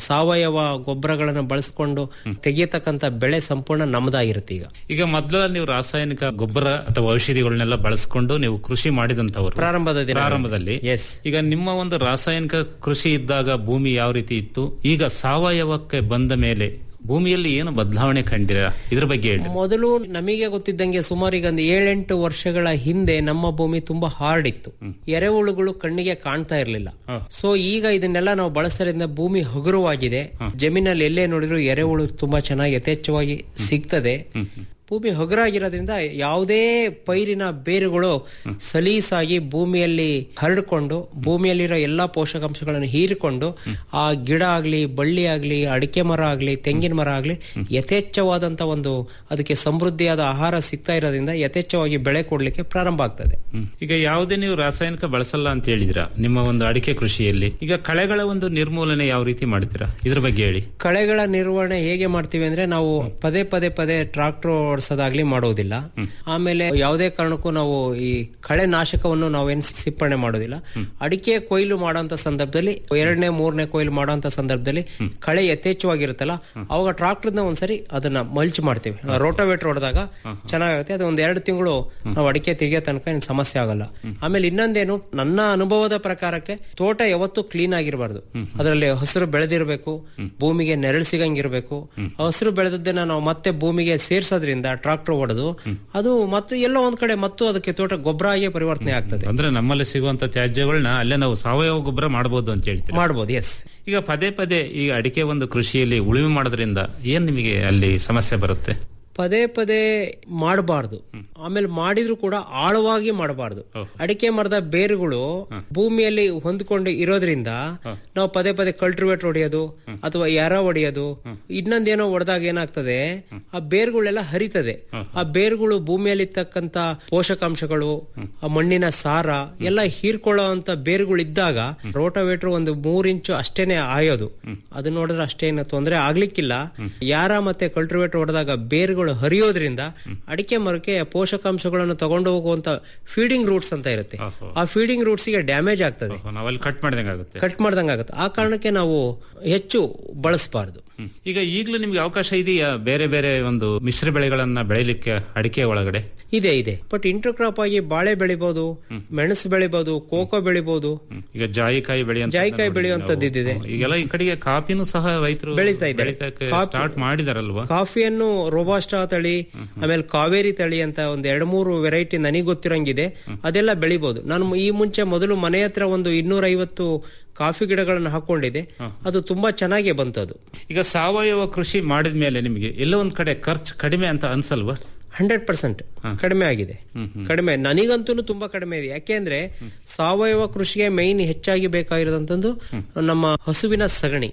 ಸಾವಯವ ಗೊಬ್ಬರಗಳನ್ನು ಬಳಸಿಕೊಂಡು ತೆಗೆಯತಕ್ಕಂತ ಬೆಳೆ ಸಂಪೂರ್ಣ ನಮ್ದಾಗಿರುತ್ತೆ ಈಗ ಈಗ ಮೊದಲು ನೀವು ರಾಸಾಯನಿಕ ಗೊಬ್ಬರ ಅಥವಾ ಔಷಧಿಗಳನ್ನೆಲ್ಲ ಬಳಸ್ಕೊಂಡು ನೀವು ಕೃಷಿ ಮಾಡಿದಂತವರು ಪ್ರಾರಂಭದ ದಿನ ಪ್ರಾರಂಭದಲ್ಲಿ ಈಗ ನಿಮ್ಮ ಒಂದು ರಾಸಾಯನಿಕ ಕೃಷಿ ಇದ್ದಾಗ ಭೂಮಿ ಯಾವ ರೀತಿ ಇತ್ತು ಈಗ ಸಾವಯವಕ್ಕೆ ಬಂದ ಮೇಲೆ ಭೂಮಿಯಲ್ಲಿ ಏನು ಬದಲಾವಣೆ ಕಂಡಿರ ಇದ್ರ ಬಗ್ಗೆ ಹೇಳಿ ಮೊದಲು ನಮಗೆ ಗೊತ್ತಿದ್ದಂಗೆ ಸುಮಾರು ಈಗ ಒಂದು ಏಳೆಂಟು ವರ್ಷಗಳ ಹಿಂದೆ ನಮ್ಮ ಭೂಮಿ ತುಂಬಾ ಹಾರ್ಡ್ ಇತ್ತು ಎರೆಹುಳುಗಳು ಕಣ್ಣಿಗೆ ಕಾಣ್ತಾ ಇರಲಿಲ್ಲ ಸೊ ಈಗ ಇದನ್ನೆಲ್ಲ ನಾವು ಬಳಸೋದ್ರಿಂದ ಭೂಮಿ ಹಗುರವಾಗಿದೆ ಜಮೀನಲ್ಲಿ ಎಲ್ಲೇ ನೋಡಿದ್ರು ಎರೆಹುಳು ತುಂಬಾ ಚೆನ್ನಾಗಿ ಯಥೇಚ್ಛವಾಗಿ ಸಿಗ್ತದೆ ಭೂಮಿ ಹಗುರಾಗಿರೋದ್ರಿಂದ ಯಾವುದೇ ಪೈರಿನ ಬೇರುಗಳು ಸಲೀಸಾಗಿ ಭೂಮಿಯಲ್ಲಿ ಹರಡಿಕೊಂಡು ಭೂಮಿಯಲ್ಲಿರೋ ಎಲ್ಲಾ ಪೋಷಕಾಂಶಗಳನ್ನು ಹೀರಿಕೊಂಡು ಆ ಗಿಡ ಆಗ್ಲಿ ಬಳ್ಳಿ ಆಗ್ಲಿ ಅಡಿಕೆ ಮರ ಆಗ್ಲಿ ತೆಂಗಿನ ಮರ ಆಗ್ಲಿ ಯಥೇಚ್ಛವಾದಂತ ಒಂದು ಅದಕ್ಕೆ ಸಮೃದ್ಧಿಯಾದ ಆಹಾರ ಸಿಗ್ತಾ ಇರೋದ್ರಿಂದ ಯಥೇಚ್ಛವಾಗಿ ಬೆಳೆ ಕೊಡ್ಲಿಕ್ಕೆ ಪ್ರಾರಂಭ ಆಗ್ತದೆ ಈಗ ಯಾವುದೇ ನೀವು ರಾಸಾಯನಿಕ ಬಳಸಲ್ಲ ಅಂತ ಹೇಳಿದಿರಾ ನಿಮ್ಮ ಒಂದು ಅಡಿಕೆ ಕೃಷಿಯಲ್ಲಿ ಈಗ ಕಳೆಗಳ ಒಂದು ನಿರ್ಮೂಲನೆ ಯಾವ ರೀತಿ ಮಾಡ್ತೀರಾ ಇದ್ರ ಬಗ್ಗೆ ಹೇಳಿ ಕಳೆಗಳ ನಿರ್ವಹಣೆ ಹೇಗೆ ಮಾಡ್ತೀವಿ ಅಂದ್ರೆ ನಾವು ಪದೇ ಪದೇ ಪದೇ ಟ್ರಾಕ್ಟರ್ ಓಡಿಸೋದಾಗ್ಲಿ ಮಾಡೋದಿಲ್ಲ ಆಮೇಲೆ ಯಾವುದೇ ಕಾರಣಕ್ಕೂ ನಾವು ಈ ಕಳೆ ನಾಶಕವನ್ನು ನಾವೇನು ಸಿಪ್ಪರಣೆ ಮಾಡೋದಿಲ್ಲ ಅಡಿಕೆ ಕೊಯ್ಲು ಮಾಡುವಂತ ಸಂದರ್ಭದಲ್ಲಿ ಎರಡನೇ ಮೂರನೇ ಕೊಯ್ಲು ಮಾಡುವಂತ ಸಂದರ್ಭದಲ್ಲಿ ಕಳೆ ಯಥೇಚ್ಛವಾಗಿರುತ್ತಲ್ಲ ಅವಾಗ ಟ್ರಾಕ್ಟರ್ನ ಒಂದ್ಸರಿ ಅದನ್ನ ಮಲ್ಚ್ ಮಾಡ್ತೀವಿ ರೋಟೋವೇಟರ್ ಹೊಡೆದಾಗ ಚೆನ್ನಾಗುತ್ತೆ ಅದು ಒಂದ್ ಎರಡು ತಿಂಗಳು ನಾವು ಅಡಿಕೆ ತೆಗಿಯೋ ತನಕ ಏನ್ ಸಮಸ್ಯೆ ಆಗಲ್ಲ ಆಮೇಲೆ ಇನ್ನೊಂದೇನು ನನ್ನ ಅನುಭವದ ಪ್ರಕಾರಕ್ಕೆ ತೋಟ ಯಾವತ್ತೂ ಕ್ಲೀನ್ ಆಗಿರಬಾರ್ದು ಅದರಲ್ಲಿ ಹಸಿರು ಬೆಳೆದಿರಬೇಕು ಭೂಮಿಗೆ ನೆರಳು ಸಿಗಂಗಿರ್ಬೇಕು ಹಸಿರು ಬೆಳೆದದ್ದನ್ನ ನಾವು ಮತ್ತೆ ಭೂಮಿಗೆ ಸೇರ್ಸೋದ್ರಿಂದ ಟ್ರಾಕ್ಟರ್ ಹೊಡೆದು ಅದು ಮತ್ತು ಎಲ್ಲೋ ಒಂದ್ ಕಡೆ ಮತ್ತು ಅದಕ್ಕೆ ತೋಟ ಗೊಬ್ಬರ ಆಗಿ ಪರಿವರ್ತನೆ ಆಗ್ತದೆ ಅಂದ್ರೆ ನಮ್ಮಲ್ಲಿ ಸಿಗುವಂತ ತ್ಯಾಜ್ಯಗಳನ್ನ ಅಲ್ಲೇ ನಾವು ಸಾವಯವ ಗೊಬ್ಬರ ಮಾಡಬಹುದು ಅಂತ ಹೇಳ್ತೀವಿ ಮಾಡಬಹುದು ಎಸ್ ಈಗ ಪದೇ ಪದೇ ಈ ಅಡಿಕೆ ಒಂದು ಕೃಷಿಯಲ್ಲಿ ಉಳುಮೆ ಮಾಡೋದ್ರಿಂದ ಏನ್ ನಿಮಗೆ ಅಲ್ಲಿ ಸಮಸ್ಯೆ ಬರುತ್ತೆ ಪದೇ ಪದೇ ಮಾಡಬಾರ್ದು ಆಮೇಲೆ ಮಾಡಿದ್ರು ಕೂಡ ಆಳವಾಗಿ ಮಾಡಬಾರ್ದು ಅಡಿಕೆ ಮರದ ಬೇರುಗಳು ಭೂಮಿಯಲ್ಲಿ ಹೊಂದ್ಕೊಂಡು ಇರೋದ್ರಿಂದ ನಾವು ಪದೇ ಪದೇ ಕಲ್ಟಿವೇಟ್ ಹೊಡೆಯೋದು ಅಥವಾ ಎರ ಹೊಡೆಯೋದು ಇನ್ನೊಂದೇನೋ ಹೊಡೆದಾಗ ಏನಾಗ್ತದೆ ಆ ಬೇರುಗಳೆಲ್ಲ ಹರಿತದೆ ಆ ಬೇರುಗಳು ಭೂಮಿಯಲ್ಲಿ ಇರ್ತಕ್ಕಂತ ಪೋಷಕಾಂಶಗಳು ಆ ಮಣ್ಣಿನ ಸಾರ ಎಲ್ಲ ಹೀರ್ಕೊಳ್ಳೋ ಅಂತ ಬೇರುಗಳು ಇದ್ದಾಗ ರೋಟೋವೇಟರ್ ಒಂದು ಮೂರ್ ಇಂಚು ಅಷ್ಟೇನೆ ಆಯೋದು ಅದು ನೋಡಿದ್ರೆ ಅಷ್ಟೇನು ತೊಂದರೆ ಆಗ್ಲಿಕ್ಕಿಲ್ಲ ಯಾರ ಮತ್ತೆ ಕಲ್ಟಿವೇಟರ್ ಹೊಡೆದಾಗ ಬೇರುಗಳು ಹರಿಯೋದ್ರಿಂದ ಅಡಿಕೆ ಮರಕ್ಕೆ ಪೋಷಕಾಂಶಗಳನ್ನು ತಗೊಂಡು ಹೋಗುವಂತ ಫೀಡಿಂಗ್ ರೂಟ್ಸ್ ಅಂತ ಇರುತ್ತೆ ಆ ಫೀಡಿಂಗ್ ರೂಟ್ಸ್ ಗೆ ಡ್ಯಾಮೇಜ್ ಆಗ್ತದೆ ನಾವಲ್ಲಿ ಕಟ್ ಮಾಡಿದಂಗೆ ಆಗುತ್ತೆ ಕಟ್ ಮಾಡ್ದಂಗ ಆಗುತ್ತೆ ಆ ಕಾರಣಕ್ಕೆ ನಾವು ಹೆಚ್ಚು ಬಳಸಬಾರ್ದು ಈಗ ಈಗಲೂ ನಿಮ್ಗೆ ಅವಕಾಶ ಇದೆಯಾ ಬೇರೆ ಬೇರೆ ಒಂದು ಮಿಶ್ರ ಬೆಳೆಗಳನ್ನ ಬೆಳಿಲಿಕ್ಕೆ ಅಡಿಕೆ ಒಳಗಡೆ ಇದೆ ಇದೆ ಬಟ್ ಇಂಟರ್ ಕ್ರಾಪ್ ಆಗಿ ಬಾಳೆ ಬೆಳಿಬಹುದು ಮೆಣಸು ಬೆಳಿಬಹುದು ಕೋಕೋ ಬೆಳಿಬಹುದು ಈಗ ಜಾಯಿಕಾಯಿ ಬೆಳೆಯ ಜಾಯಿಕಾಯಿ ಬೆಳೆಯುವಂತದ್ದು ಇದಿದೆ ಈಗೆಲ್ಲ ಈ ಕಡೆಗೆ ಕಾಫಿನೂ ಸಹ ರೈತರು ಬೆಳೀತಾ ಇದ್ದಾರೆ. ಕಾಫಿ- ಸ್ಟಾರ್ಟ್ ಮಾಡಿದಾರಲ್ವಾ ಕಾಫಿಯನ್ನು ರೋಬಾಸ್ಟಾ ತಳಿ ಆಮೇಲೆ ಕಾವೇರಿ ತಳಿ ಅಂತ ಒಂದ್ ಎರಡ್ ಮೂರು ವೆರೈಟಿ ನನಗೆ ಗೊತ್ತಿರಂಗಿದೆ ಅದೆಲ್ಲ ಬೆಳಿಬಹುದು ನಾನು ಈ ಮುಂಚೆ ಮೊದಲು ಮನೆ ಹತ್ರ ಒಂದು ಇನ್ನೂರ ಐವತ್ತು ಕಾಫಿ ಗಿಡಗಳನ್ನು ಹಾಕೊಂಡಿದೆ ಅದು ತುಂಬಾ ಚೆನ್ನಾಗಿ ಬಂತು ಅದು ಈಗ ಸಾವಯವ ಕೃಷಿ ಮಾಡಿದ ಮೇಲೆ ನಿಮಗೆ ಎಲ್ಲೋ ಒಂದ್ ಕಡೆ ಖರ್ಚು ಕಡಿಮೆ ಅಂತ ಅನ್ಸಲ್ವಾ ಹಂಡ್ರೆಡ್ ಪರ್ಸೆಂಟ್ ಕಡಿಮೆ ಆಗಿದೆ ಕಡಿಮೆ ನನಗಂತೂ ತುಂಬಾ ಕಡಿಮೆ ಇದೆ ಯಾಕೆಂದ್ರೆ ಸಾವಯವ ಕೃಷಿಗೆ ಮೈನ್ ಹೆಚ್ಚಾಗಿ ಬೇಕಾಗಿರೋದಂತಂದು ನಮ್ಮ ಹಸುವಿನ ಸಗಣಿ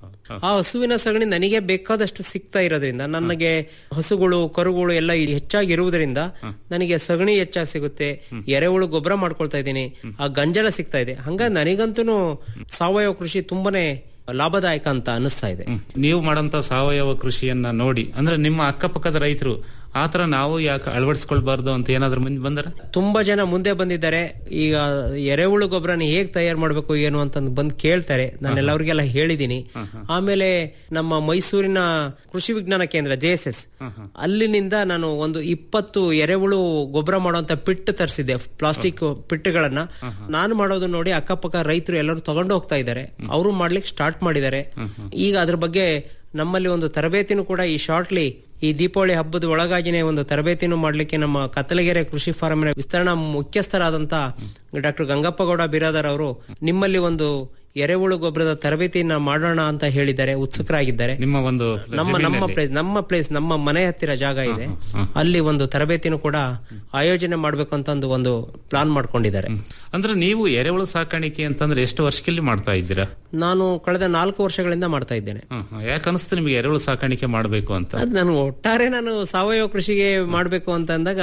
ಆ ಹಸುವಿನ ಸಗಣಿ ನನಗೆ ಬೇಕಾದಷ್ಟು ಸಿಗ್ತಾ ಇರೋದ್ರಿಂದ ನನಗೆ ಹಸುಗಳು ಕರುಗಳು ಎಲ್ಲ ಇಲ್ಲಿ ಹೆಚ್ಚಾಗಿ ಇರುವುದರಿಂದ ನನಗೆ ಸಗಣಿ ಹೆಚ್ಚಾಗಿ ಸಿಗುತ್ತೆ ಎರೆಹುಳು ಗೊಬ್ಬರ ಮಾಡ್ಕೊಳ್ತಾ ಇದ್ದೀನಿ ಆ ಗಂಜಲ ಸಿಗ್ತಾ ಇದೆ ಹಂಗ ನನಗಂತೂ ಸಾವಯವ ಕೃಷಿ ತುಂಬಾನೇ ಲಾಭದಾಯಕ ಅಂತ ಅನಿಸ್ತಾ ಇದೆ ನೀವು ಮಾಡಂತ ಸಾವಯವ ಕೃಷಿಯನ್ನ ನೋಡಿ ಅಂದ್ರೆ ನಿಮ್ಮ ಅಕ್ಕಪಕ್ಕದ ರೈತರು ಆತರ ನಾವು ಯಾಕೆ ಅಳವಡಿಸ್ಕೊಳ್ಬಾರ್ದು ಅಂತ ಏನಾದ್ರು ಮುಂದೆ ಬಂದರ ತುಂಬಾ ಜನ ಮುಂದೆ ಬಂದಿದ್ದಾರೆ ಈಗ ಎರೆಹುಳು ಗೊಬ್ಬರನ ಹೇಗ್ ತಯಾರು ಮಾಡ್ಬೇಕು ಏನು ಅಂತ ಬಂದು ಕೇಳ್ತಾರೆ ನಾನು ಎಲ್ಲರಿಗೆಲ್ಲ ಹೇಳಿದೀನಿ ಆಮೇಲೆ ನಮ್ಮ ಮೈಸೂರಿನ ಕೃಷಿ ವಿಜ್ಞಾನ ಕೇಂದ್ರ ಜೆ ಎಸ್ ಎಸ್ ಅಲ್ಲಿನಿಂದ ನಾನು ಒಂದು ಇಪ್ಪತ್ತು ಎರೆಹುಳು ಗೊಬ್ಬರ ಮಾಡುವಂತ ಪಿಟ್ ತರಿಸಿದ್ದೆ ಪ್ಲಾಸ್ಟಿಕ್ ಪಿಟ್ಗಳನ್ನ ನಾನು ಮಾಡೋದು ನೋಡಿ ಅಕ್ಕಪಕ್ಕ ರೈತರು ಎಲ್ಲರೂ ತಗೊಂಡು ಹೋಗ್ತಾ ಇದ್ದಾರೆ ಅವರು ಮಾಡ್ಲಿಕ್ಕೆ ಸ್ಟಾರ್ಟ್ ಮಾಡಿದ್ದಾರೆ ಈಗ ಅದ್ರ ಬಗ್ಗೆ ನಮ್ಮಲ್ಲಿ ಒಂದು ತರಬೇತಿನೂ ಕೂಡ ಈ ಶಾರ್ಟ್ಲಿ ಈ ದೀಪಾವಳಿ ಹಬ್ಬದ ಒಳಗಾಗಿನೇ ಒಂದು ತರಬೇತಿನೂ ಮಾಡ್ಲಿಕ್ಕೆ ನಮ್ಮ ಕತ್ತಲಗೆರೆ ಕೃಷಿ ಫಾರಮಿನ ವಿಸ್ತರಣಾ ಮುಖ್ಯಸ್ಥರಾದಂತ ಡಾಕ್ಟರ್ ಗಂಗಪ್ಪಗೌಡ ಬಿರಾದರ್ ಅವರು ನಿಮ್ಮಲ್ಲಿ ಒಂದು ಎರೆಹುಳು ಗೊಬ್ಬರದ ತರಬೇತಿಯನ್ನ ಮಾಡೋಣ ಅಂತ ಹೇಳಿದ್ದಾರೆ ಉತ್ಸುಕರಾಗಿದ್ದಾರೆ ನಿಮ್ಮ ಒಂದು ನಮ್ಮ ನಮ್ಮ ಜಮೀನಲ್ಲಿ. ಪ್ಲೇಸ್ ನಮ್ಮ ಪ್ಲೇಸ್ ನಮ್ಮ ಮನೆ ಹತ್ತಿರ ಜಾಗ ಇದೆ ಅಲ್ಲಿ ಒಂದು ತರಬೇತಿನೂ ಕೂಡ ಆಯೋಜನೆ ಮಾಡ್ಬೇಕು ಅಂತ ಒಂದು ಒಂದು ಪ್ಲಾನ್ ಮಾಡ್ಕೊಂಡಿದ್ದಾರೆ ಅಂದ್ರೆ ನೀವು ಎರೆಹುಳು ಸಾಕಾಣಿಕೆ ಅಂತಂದ್ರೆ ಎಷ್ಟು ವರ್ಷದಲ್ಲಿ ಮಾಡ್ತಾ ಇದ್ದೀರಾ ನಾನು ಕಳೆದ ನಾಲ್ಕು ವರ್ಷಗಳಿಂದ ಮಾಡ್ತಾ ಇದ್ದೇನೆ ಯಾಕೆ ಅನಿಸ್ತು ನಿಮಗೆ ಎರೆಹುಳು ಸಾಕಾಣಿಕೆ ಮಾಡಬೇಕು ಅಂತ ಅದ್ ನಾನು ಒಟ್ಟಾರೆ ನಾನು ಸಾವಯವ ಕೃಷಿಗೆ ಮಾಡ್ಬೇಕು ಅಂತ ಅಂದಾಗ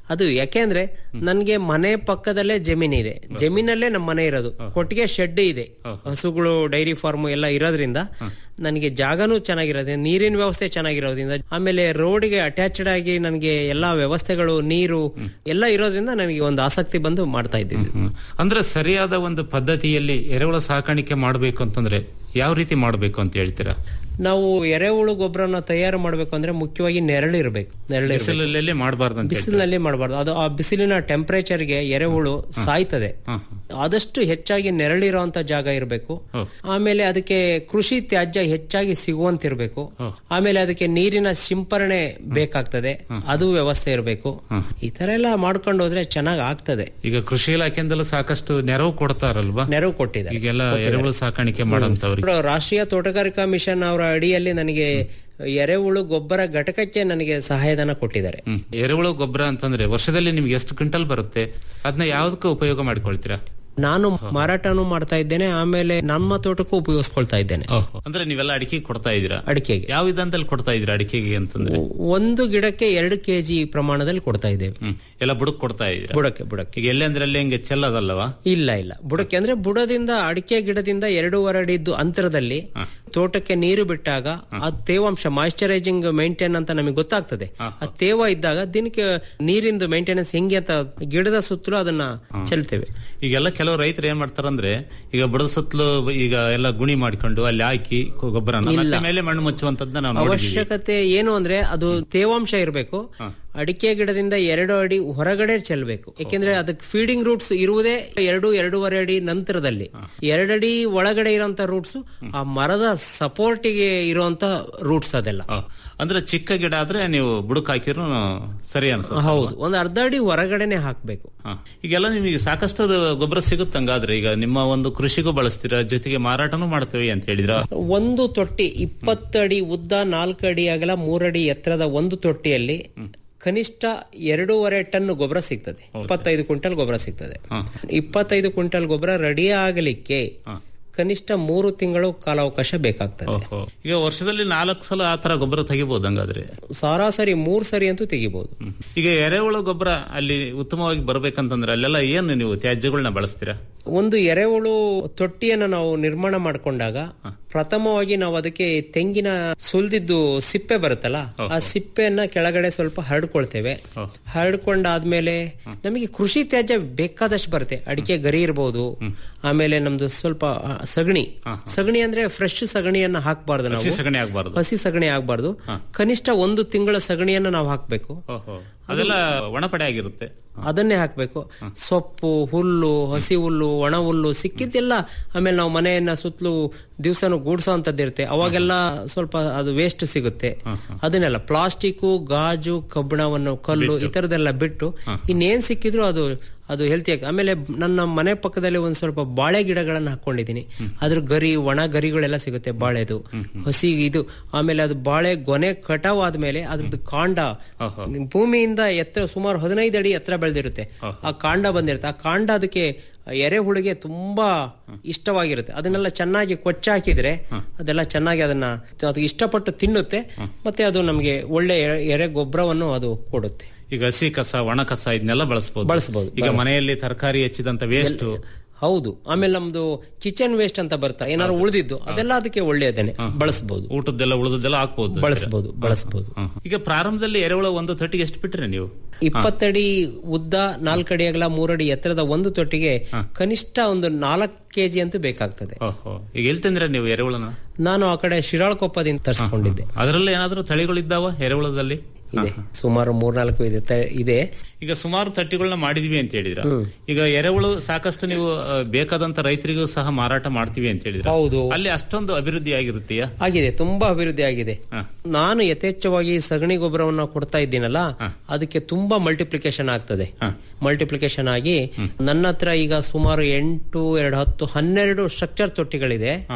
ಅದು ಯಾಕೆಂದ್ರೆ ನನ್ಗೆ ಮನೆ ಪಕ್ಕದಲ್ಲೇ ಜಮೀನಿದೆ ಜಮೀನಲ್ಲೇ ನಮ್ಮ ಮನೆ ಇರೋದು ಕೊಟ್ಟಿಗೆ ಶೆಡ್ ಇದೆ ಹಸುಗಳು ಡೈರಿ ಫಾರ್ಮ್ ಎಲ್ಲ ಇರೋದ್ರಿಂದ ನನಗೆ ಜಾಗನೂ ಚೆನ್ನಾಗಿರೋದ್ರಿಂದ ನೀರಿನ ವ್ಯವಸ್ಥೆ ಚೆನ್ನಾಗಿರೋದ್ರಿಂದ ಆಮೇಲೆ ರೋಡ್ಗೆ ಅಟ್ಯಾಚ್ಡ್ ಆಗಿ ನನಗೆ ಎಲ್ಲಾ ವ್ಯವಸ್ಥೆಗಳು ನೀರು ಎಲ್ಲ ಇರೋದ್ರಿಂದ ನನಗೆ ಒಂದು ಆಸಕ್ತಿ ಬಂದು ಮಾಡ್ತಾ ಇದ್ದೀವಿ ಅಂದ್ರೆ ಸರಿಯಾದ ಒಂದು ಪದ್ಧತಿಯಲ್ಲಿ ಎರೆಹುಳ ಸಾಕಾಣಿಕೆ ಮಾಡಬೇಕು ಅಂತಂದ್ರೆ ಯಾವ ರೀತಿ ಮಾಡಬೇಕು ಅಂತ ಹೇಳ್ತೀರಾ ನಾವು ಎರೆಹುಳು ಗೊಬ್ಬರನ ತಯಾರು ಮಾಡ್ಬೇಕು ಅಂದ್ರೆ ಮುಖ್ಯವಾಗಿ ನೆರಳು ಇರಬೇಕು ನೆರಳು ಬಿಸಿಲಲ್ಲಿ ಮಾಡಬಾರ್ದು ಅಂತ ಹೇಳ್ತೀರಾ? ಬಿಸಿಲಿನಲ್ಲಿ ಮಾಡಬಾರ್ದು ಅದು ಆ ಬಿಸಿಲಿನ ಟೆಂಪರೇಚರ್ಗೆ ಎರೆಹುಳು ಸಾಯ್ತದೆ ಆದಷ್ಟು ಹೆಚ್ಚಾಗಿ ನೆರಳಿರುವಂತ ಜಾಗ ಇರಬೇಕು ಆಮೇಲೆ ಅದಕ್ಕೆ ಕೃಷಿ ತ್ಯಾಜ್ಯ ಹೆಚ್ಚಾಗಿ ಸಿಗುವಂತಿರ್ಬೇಕು ಆಮೇಲೆ ಅದಕ್ಕೆ ನೀರಿನ ಸಿಂಪರಣೆ ಬೇಕಾಗ್ತದೆ ಅದು ವ್ಯವಸ್ಥೆ ಇರಬೇಕು ಈ ತರ ಎಲ್ಲ ಮಾಡ್ಕೊಂಡು ಹೋದ್ರೆ ಚೆನ್ನಾಗ್ ಆಗ್ತದೆ ಈಗ ಕೃಷಿ ಇಲಾಖೆಯಿಂದಲೂ ಸಾಕಷ್ಟು ನೆರವು ಕೊಡ್ತಾರಲ್ವಾ ನೆರವು ಕೊಟ್ಟಿದ್ದಾರೆ ಈಗೆಲ್ಲ ಎರೆಹುಳು ಸಾಕಾಣಿಕೆ ಮಾಡೋಂಥವ್ರಿಗೆ ఇప్పుడు ರಾಷ್ಟ್ರೀಯ ತೋಟಗಾರಿಕಾ ಮಿಷನ್ ಅವರ ಅಡಿಯಲ್ಲಿ ನನಗೆ ಎರೆಹುಳು ಗೊಬ್ಬರ ಘಟಕಕ್ಕೆ ನನಗೆ ಸಹಾಯಧನ ಕೊಟ್ಟಿದ್ದಾರೆ ಹ್ಮ್. ಎರೆಹುಳು ಗೊಬ್ಬರ ಅಂತಂದ್ರೆ ವರ್ಷದಲ್ಲಿ ನಿಮ್ಗೆ ಎಷ್ಟು ಕ್ವಿಂಟಲ್ ಬರುತ್ತೆ ಅದನ್ನ ಯಾವ್ದಕ್ಕೆ ಉಪಯೋಗ ಮಾಡ್ಕೊಳ್ತೀರಾ ನಾನು ಮಾರಾಟನೂ ಮಾಡ್ತಾ ಇದ್ದೇನೆ ಆಮೇಲೆ ನಮ್ಮ ತೋಟಕ್ಕೂ ಉಪಯೋಗಿಸ್ಕೊಳ್ತಾ ಇದ್ದೇನೆ ಅಂದ್ರೆ ನೀವೆಲ್ಲ ಅಡಿಕೆ ಕೊಡ್ತಾ ಇದೀರಾ ಅಡಿಕೆಗೆ ಯಾವ ವಿಧಾನದಲ್ಲಿ ಕೊಡ್ತಾ ಇದೀರಾ ಅಡಿಕೆಗೆ ಅಂತಂದ್ರೆ ಒಂದು ಗಿಡಕ್ಕೆ ಎರಡು ಕೆಜಿ ಪ್ರಮಾಣದಲ್ಲಿ ಕೊಡ್ತಾ ಇದ್ದೇವೆ ಹ್ಮ್. ಎಲ್ಲ ಬುಡಕ್ ಕೊಡ್ತಾ ಇದೀರಾ ಬುಡಕ್ಕೆ ಬುಡಕ್ಕೆ ಈಗ ಎಲ್ಲಂದ್ರಲ್ಲಿ ಹಿಂಗೆ ಚೆಲ್ಲದಲ್ಲವಾ ಇಲ್ಲ ಇಲ್ಲ ಬುಡಕ್ಕೆ ಅಂದ್ರೆ ಬುಡದಿಂದ ಅಡಿಕೆ ಗಿಡದಿಂದ ಎರಡೂವರೆ ಅಡಿದ್ದು ಅಂತರದಲ್ಲಿ ತೋಟಕ್ಕೆ ನೀರು ಬಿಟ್ಟಾಗ ಆ ತೇವಾಂಶ ಮಾಯಿಶ್ಚರೈಸಿಂಗ್ ಮೇಂಟೈನ್ ಅಂತ ನಮಗೆ ಗೊತ್ತಾಗ್ತದೆ ಆ ತೇವ ಇದ್ದಾಗ ದಿನಕ್ಕೆ ನೀರಿಂದು ಮೇಂಟೆನೆನ್ಸ್ ಹೆಂಗೆ ಅಂತ ಗಿಡದ ಸುತ್ತಲೂ ಅದನ್ನ ಚೆಲ್ತೇವೆ ಈಗೆಲ್ಲ ಕೆಲವು ರೈತರು ಏನ್ ಮಾಡ್ತಾರಂದ್ರೆ ಈಗ ಬುಡದ ಸುತ್ತಲೂ ಈಗ ಎಲ್ಲ ಗುಣಿ ಮಾಡ್ಕೊಂಡು ಅಲ್ಲಿ ಹಾಕಿ ಗೊಬ್ಬರನ ಇಲ್ಲ. ಮತ್ತೆ ಮೇಲೆ ಮಣ್ಣು ಮುಚ್ಚುವಂತದ್ದನ್ನ ನಾವು ನೋಡಿದೀವಿ ಅವಶ್ಯಕತೆ ಏನು ಅಂದ್ರೆ ಅದು ತೇವಾಂಶ ಇರಬೇಕು ಅಡಿಕೆ ಗಿಡದಿಂದ ಎರಡು ಅಡಿ ಹೊರಗಡೆ ಚೆಲ್ಲಬೇಕು ಯಾಕೆಂದ್ರೆ ಅದಕ್ಕೆ ಫೀಡಿಂಗ್ ರೂಟ್ಸ್ ಇರುವುದೇ ಎರಡು ಎರಡೂವರೆ ಅಡಿ ನಂತರದಲ್ಲಿ ಎರಡಡಿ ಒಳಗಡೆ ಇರುವಂತ ರೂಟ್ಸ್ ಆ ಮರದ ಸಪೋರ್ಟಿಗೆ ಇರುವಂತ ರೂಟ್ಸ್ ಅದೆಲ್ಲ ಅಂದ್ರೆ ಚಿಕ್ಕ ಗಿಡ ಆದ್ರೆ ನೀವು ಬುಡಕ್ ಹಾಕಿದ್ರು ಸರಿ ಅನ್ಸುತ್ತೆ ಹೌದು ಒಂದು ಅರ್ಧ ಅಡಿ ಹೊರಗಡೆನೆ ಹಾಕ್ಬೇಕು ಹ. ಈಗೆಲ್ಲ ನಿಮಗೆ ಸಾಕಷ್ಟು ಗೊಬ್ಬರ ಸಿಗುತ್ತಂಗಾದ್ರೆ ಈಗ ನಿಮ್ಮ ಒಂದು ಕೃಷಿಗೂ ಬಳಸ್ತೀರಾ ಜೊತೆಗೆ ಮಾರಾಟನೂ ಮಾಡ್ತೇವೆ ಅಂತ ಹೇಳಿದ್ರ ಒಂದು ತೊಟ್ಟಿ ಇಪ್ಪತ್ತು ಅಡಿ ಉದ್ದ ನಾಲ್ಕು ಅಡಿ ಅಗಲ ಮೂರಡಿ ಎತ್ತರದ ಒಂದು ತೊಟ್ಟಿಯಲ್ಲಿ ಕನಿಷ್ಠ ಎರಡೂವರೆ ಟನ್ ಗೊಬ್ಬರ ಸಿಗ್ತದೆ ಇಪ್ಪತ್ತೈದು ಕ್ವಿಂಟಲ್ ಗೊಬ್ಬರ ಸಿಗ್ತದೆ ಇಪ್ಪತ್ತೈದು ಕ್ವಿಂಟಲ್ ಗೊಬ್ಬರ ರೆಡಿ ಆಗಲಿಕ್ಕೆ ಕನಿಷ್ಠ ಮೂರು ತಿಂಗಳು ಕಾಲಾವಕಾಶ ಬೇಕಾಗ್ತದೆ ಈಗ ವರ್ಷದಲ್ಲಿ ನಾಲ್ಕು ಸಲ ಆ ತರ ಗೊಬ್ಬರ ತೆಗಿಬಹುದು ಹಂಗಾದ್ರೆ ಸರಾಸರಿ ಮೂರ್ ಸರಿ ಅಂತೂ ತೆಗಿಬಹುದು ಈಗ ಎರೆಹುಳು ಗೊಬ್ಬರ ಅಲ್ಲಿ ಉತ್ತಮವಾಗಿ ಬರ್ಬೇಕಂತಂದ್ರೆ ಅಲ್ಲೆಲ್ಲ ಏನು ನೀವು ತ್ಯಾಜ್ಯಗಳನ್ನ ಬಳಸ್ತೀರಾ ಒಂದು ಎರೆಹುಳು ತೊಟ್ಟಿಯನ್ನು ನಾವು ನಿರ್ಮಾಣ ಮಾಡಿಕೊಂಡಾಗ ಪ್ರಥಮವಾಗಿ ನಾವು ಅದಕ್ಕೆ ತೆಂಗಿನ ಸುಲ್ದಿದ್ದು ಸಿಪ್ಪೆ ಬರುತ್ತಲ್ಲ ಆ ಸಿಪ್ಪೆಯನ್ನ ಕೆಳಗಡೆ ಸ್ವಲ್ಪ ಹರಡ್ಕೊಳ್ತೇವೆ ಹರಡ್ಕೊಂಡಾದ್ಮೇಲೆ ನಮಗೆ ಕೃಷಿ ತ್ಯಾಜ್ಯ ಬೇಕಾದಷ್ಟು ಬರುತ್ತೆ ಅಡಿಕೆ ಗರಿ ಇರ್ಬೋದು ಆಮೇಲೆ ನಮ್ದು ಸ್ವಲ್ಪ ಆ, ಸಗಣಿ ಸಗಣಿ ಅಂದ್ರೆ ಫ್ರೆಶ್ ಸಗಣಿಯನ್ನ ಹಾಕ್ಬಾರ್ದು ನಾವು ಹಸಿ ಸಗಣಿ ಆಗ್ಬಾರ್ದು ಹಸಿ ಸಗಣಿ ಆಗ್ಬಾರ್ದು ಕನಿಷ್ಠ ಒಂದು ತಿಂಗಳ ಸಗಣಿಯನ್ನ ನಾವು ಹಾಕ್ಬೇಕು ಓಹೋ ಅದೆಲ್ಲ ಒಣಪಡೆ ಆಗಿರುತ್ತೆ ಅದನ್ನೇ ಹಾಕ್ಬೇಕು ಸೊಪ್ಪು ಹುಲ್ಲು ಹಸಿ ಹುಲ್ಲು ಒಣ ಹುಲ್ಲು ಸಿಕ್ಕಿದ್ದೆಲ್ಲ ಆಮೇಲೆ ನಾವು ಮನೆಯನ್ನ ಸುತ್ತಲೂ ದಿವಸನು ಗೂಡ್ಸೋ ಇರುತ್ತೆ ಅವಾಗೆಲ್ಲ ಸ್ವಲ್ಪ ಅದು ವೇಸ್ಟ್ ಸಿಗುತ್ತೆ ಅದನ್ನೆಲ್ಲ ಪ್ಲಾಸ್ಟಿಕ್ ಗಾಜು ಕಬ್ಬಿಣವನ್ನು ಕಲ್ಲು ಈ ತರದೆಲ್ಲ ಬಿಟ್ಟು ಇನ್ನೇನ್ ಸಿಕ್ಕಿದ್ರು ಅದು ಅದು ಹೆಲ್ತಿ ಆಗಿ ಆಮೇಲೆ ನನ್ನ ಮನೆ ಪಕ್ಕದಲ್ಲಿ ಒಂದ್ ಸ್ವಲ್ಪ ಬಾಳೆ ಗಿಡಗಳನ್ನ ಹಾಕೊಂಡಿದ್ದೀನಿ ಅದ್ರ ಗರಿ ಒಣ ಗರಿಗಳೆಲ್ಲ ಸಿಗುತ್ತೆ ಬಾಳೆದು ಹಸಿ ಇದು ಆಮೇಲೆ ಅದು ಬಾಳೆ ಗೊನೆ ಕಟಾವ್ ಆದ್ಮೇಲೆ ಅದ್ರದ್ದು ಕಾಂಡ ಭೂಮಿಯಿಂದ ಎತ್ತರ ಸುಮಾರು ಹದಿನೈದು ಅಡಿ ಎತ್ತರ ಬೆಳೆದಿರುತ್ತೆ ಆ ಕಾಂಡ ಬಂದಿರುತ್ತೆ ಆ ಕಾಂಡ ಅದಕ್ಕೆ ಎರೆಹುಳಿಗೆ ತುಂಬಾ ಇಷ್ಟವಾಗಿರುತ್ತೆ ಅದನ್ನೆಲ್ಲ ಚೆನ್ನಾಗಿ ಕೊಚ್ಚಾಕಿದ್ರೆ ಅದೆಲ್ಲ ಚೆನ್ನಾಗಿ ಅದನ್ನ ಅದು ಇಷ್ಟಪಟ್ಟು ತಿನ್ನುತ್ತೆ ಮತ್ತೆ ಅದು ನಮಗೆ ಒಳ್ಳೆ ಎರೆ- ಎರೆ ಗೊಬ್ಬರವನ್ನು ಅದು ಕೊಡುತ್ತೆ ಈಗ ಹಸಿ ಕಸ ಒಣ ಕಸ ಇದನ್ನೆಲ್ಲ ಬಳಸಬಹುದು ಬಳಸ್ಬೋದು, ಈಗ ಬಳಸ್ಬೋದು. ಮನೆಯಲ್ಲಿ ತರಕಾರಿ ಹೆಚ್ಚಿದಂತ ವೇಸ್ಟ್ ಹೌದು ಆಮೇಲೆ ನಮ್ದು ಕಿಚನ್ ವೇಸ್ಟ್ ಅಂತ ಬರ್ತಾ ಏನಾದ್ರು ಉಳಿದಿದ್ದು ಅದೆಲ್ಲ ಅದಕ್ಕೆ ಒಳ್ಳೆಯದೇನೆ ಬಳಸಬಹುದು ಊಟದ್ದೆಲ್ಲ ಉಳಿದದ್ದೆಲ್ಲ ಹಾಕ್ಬಹುದು ಬಳಸಬಹುದು ಬಳಸಬಹುದು ಈಗ ಪ್ರಾರಂಭದಲ್ಲಿ ಎರೆಹುಳ ಒಂದು ತೊಟ್ಟಿಗೆ ಎಷ್ಟು ಬಿಟ್ರೆ ನೀವು ಇಪ್ಪತ್ತಡಿ ಉದ್ದ ನಾಲ್ಕಡಿ ಅಗಲ ಮೂರಡಿ ಎತ್ತರದ ಒಂದು ತೊಟ್ಟಿಗೆ ಕನಿಷ್ಠ ಒಂದು ನಾಲ್ಕು ಕೆಜಿ ಅಂತೂ ಬೇಕಾಗ್ತದೆ ಓಹೋ ಈಗ ಎಲ್ಲಿ ತಂದ್ರೆ ನೀವು ಎರೆಹುಳನ ನಾನು ಆ ಕಡೆ ಶಿರಾಳಕೊಪ್ಪದಿಂದ ತರಿಸ್ಕೊಂಡಿದ್ದೆ ಅದರಲ್ಲಿ ಏನಾದ್ರೂ ತಳಿಗಳಿದ್ದಾವ ಎರೆಹುಳದಲ್ಲಿ ಇದೆ ಸುಮಾರು ಮೂರ್ನಾಲ್ಕು ಇದೆ ತ- ಇದೆ ಈಗ ಸುಮಾರು ತಟ್ಟಿಗಳನ್ನ ಮಾಡಿದ್ವಿ ಅಂತ ಹೇಳಿದ್ರ ಈಗ ಎರೆಹುಳು ಸಾಕಷ್ಟು ನೀವು ಆ, ಬೇಕಾದಂತ ರೈತರಿಗೂ ಸಹ ಮಾರಾಟ ಮಾಡ್ತೀವಿ ಅಂತ ಹೇಳಿದ್ರ ಹೌದು. ಅಲ್ಲಿ ಅಷ್ಟೊಂದು ಅಭಿವೃದ್ಧಿ ಆಗಿರುತ್ತೆಯಾ ಆಗಿದೆ ತುಂಬಾ ಅಭಿವೃದ್ಧಿ ಆಗಿದೆ ನಾನು ಯಥೇಚ್ಛವಾಗಿ ಸಗಣಿ ಗೊಬ್ಬರವನ್ನ ಕೊಡ್ತಾ ಇದ್ದೀನಲ್ಲ ಅದಕ್ಕೆ ತುಂಬಾ ಮಲ್ಟಿಪ್ಲಿಕೇಶನ್ ಆಗ್ತದೆ ಮಲ್ಟಿಪ್ಲಿಕೇಶನ್ ಆಗಿ ನನ್ನ ಹತ್ರ ಈಗ ಸುಮಾರು ಎಂಟು ಎರಡು ಹತ್ತು ಹನ್ನೆರಡು ಸ್ಟ್ರಕ್ಚರ್ ತೊಟ್ಟಿಗಳಿದೆ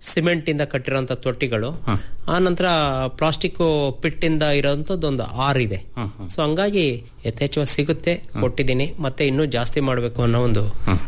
ಸಿಮೆಂಟ್ ಇಂದ ಕಟ್ಟಿರೋಂತ ತೊಟ್ಟಿಗಳು ಆ ನಂತರ ಪ್ಲಾಸ್ಟಿಕ್ ಪಿಟ್ ಇಂದ ಇರೋಂಥದ್ದು ಒಂದು ಆರ್ ಇದೆ ಸೊ ಹಂಗಾಗಿ ಯಥೇಚ್ಛವಾಗಿ ಸಿಗುತ್ತೆ ಕೊಟ್ಟಿದ್ದೀನಿ ಮತ್ತೆ ಇನ್ನೂ ಜಾಸ್ತಿ ಮಾಡಬೇಕು ಅನ್ನೋ ಒಂದು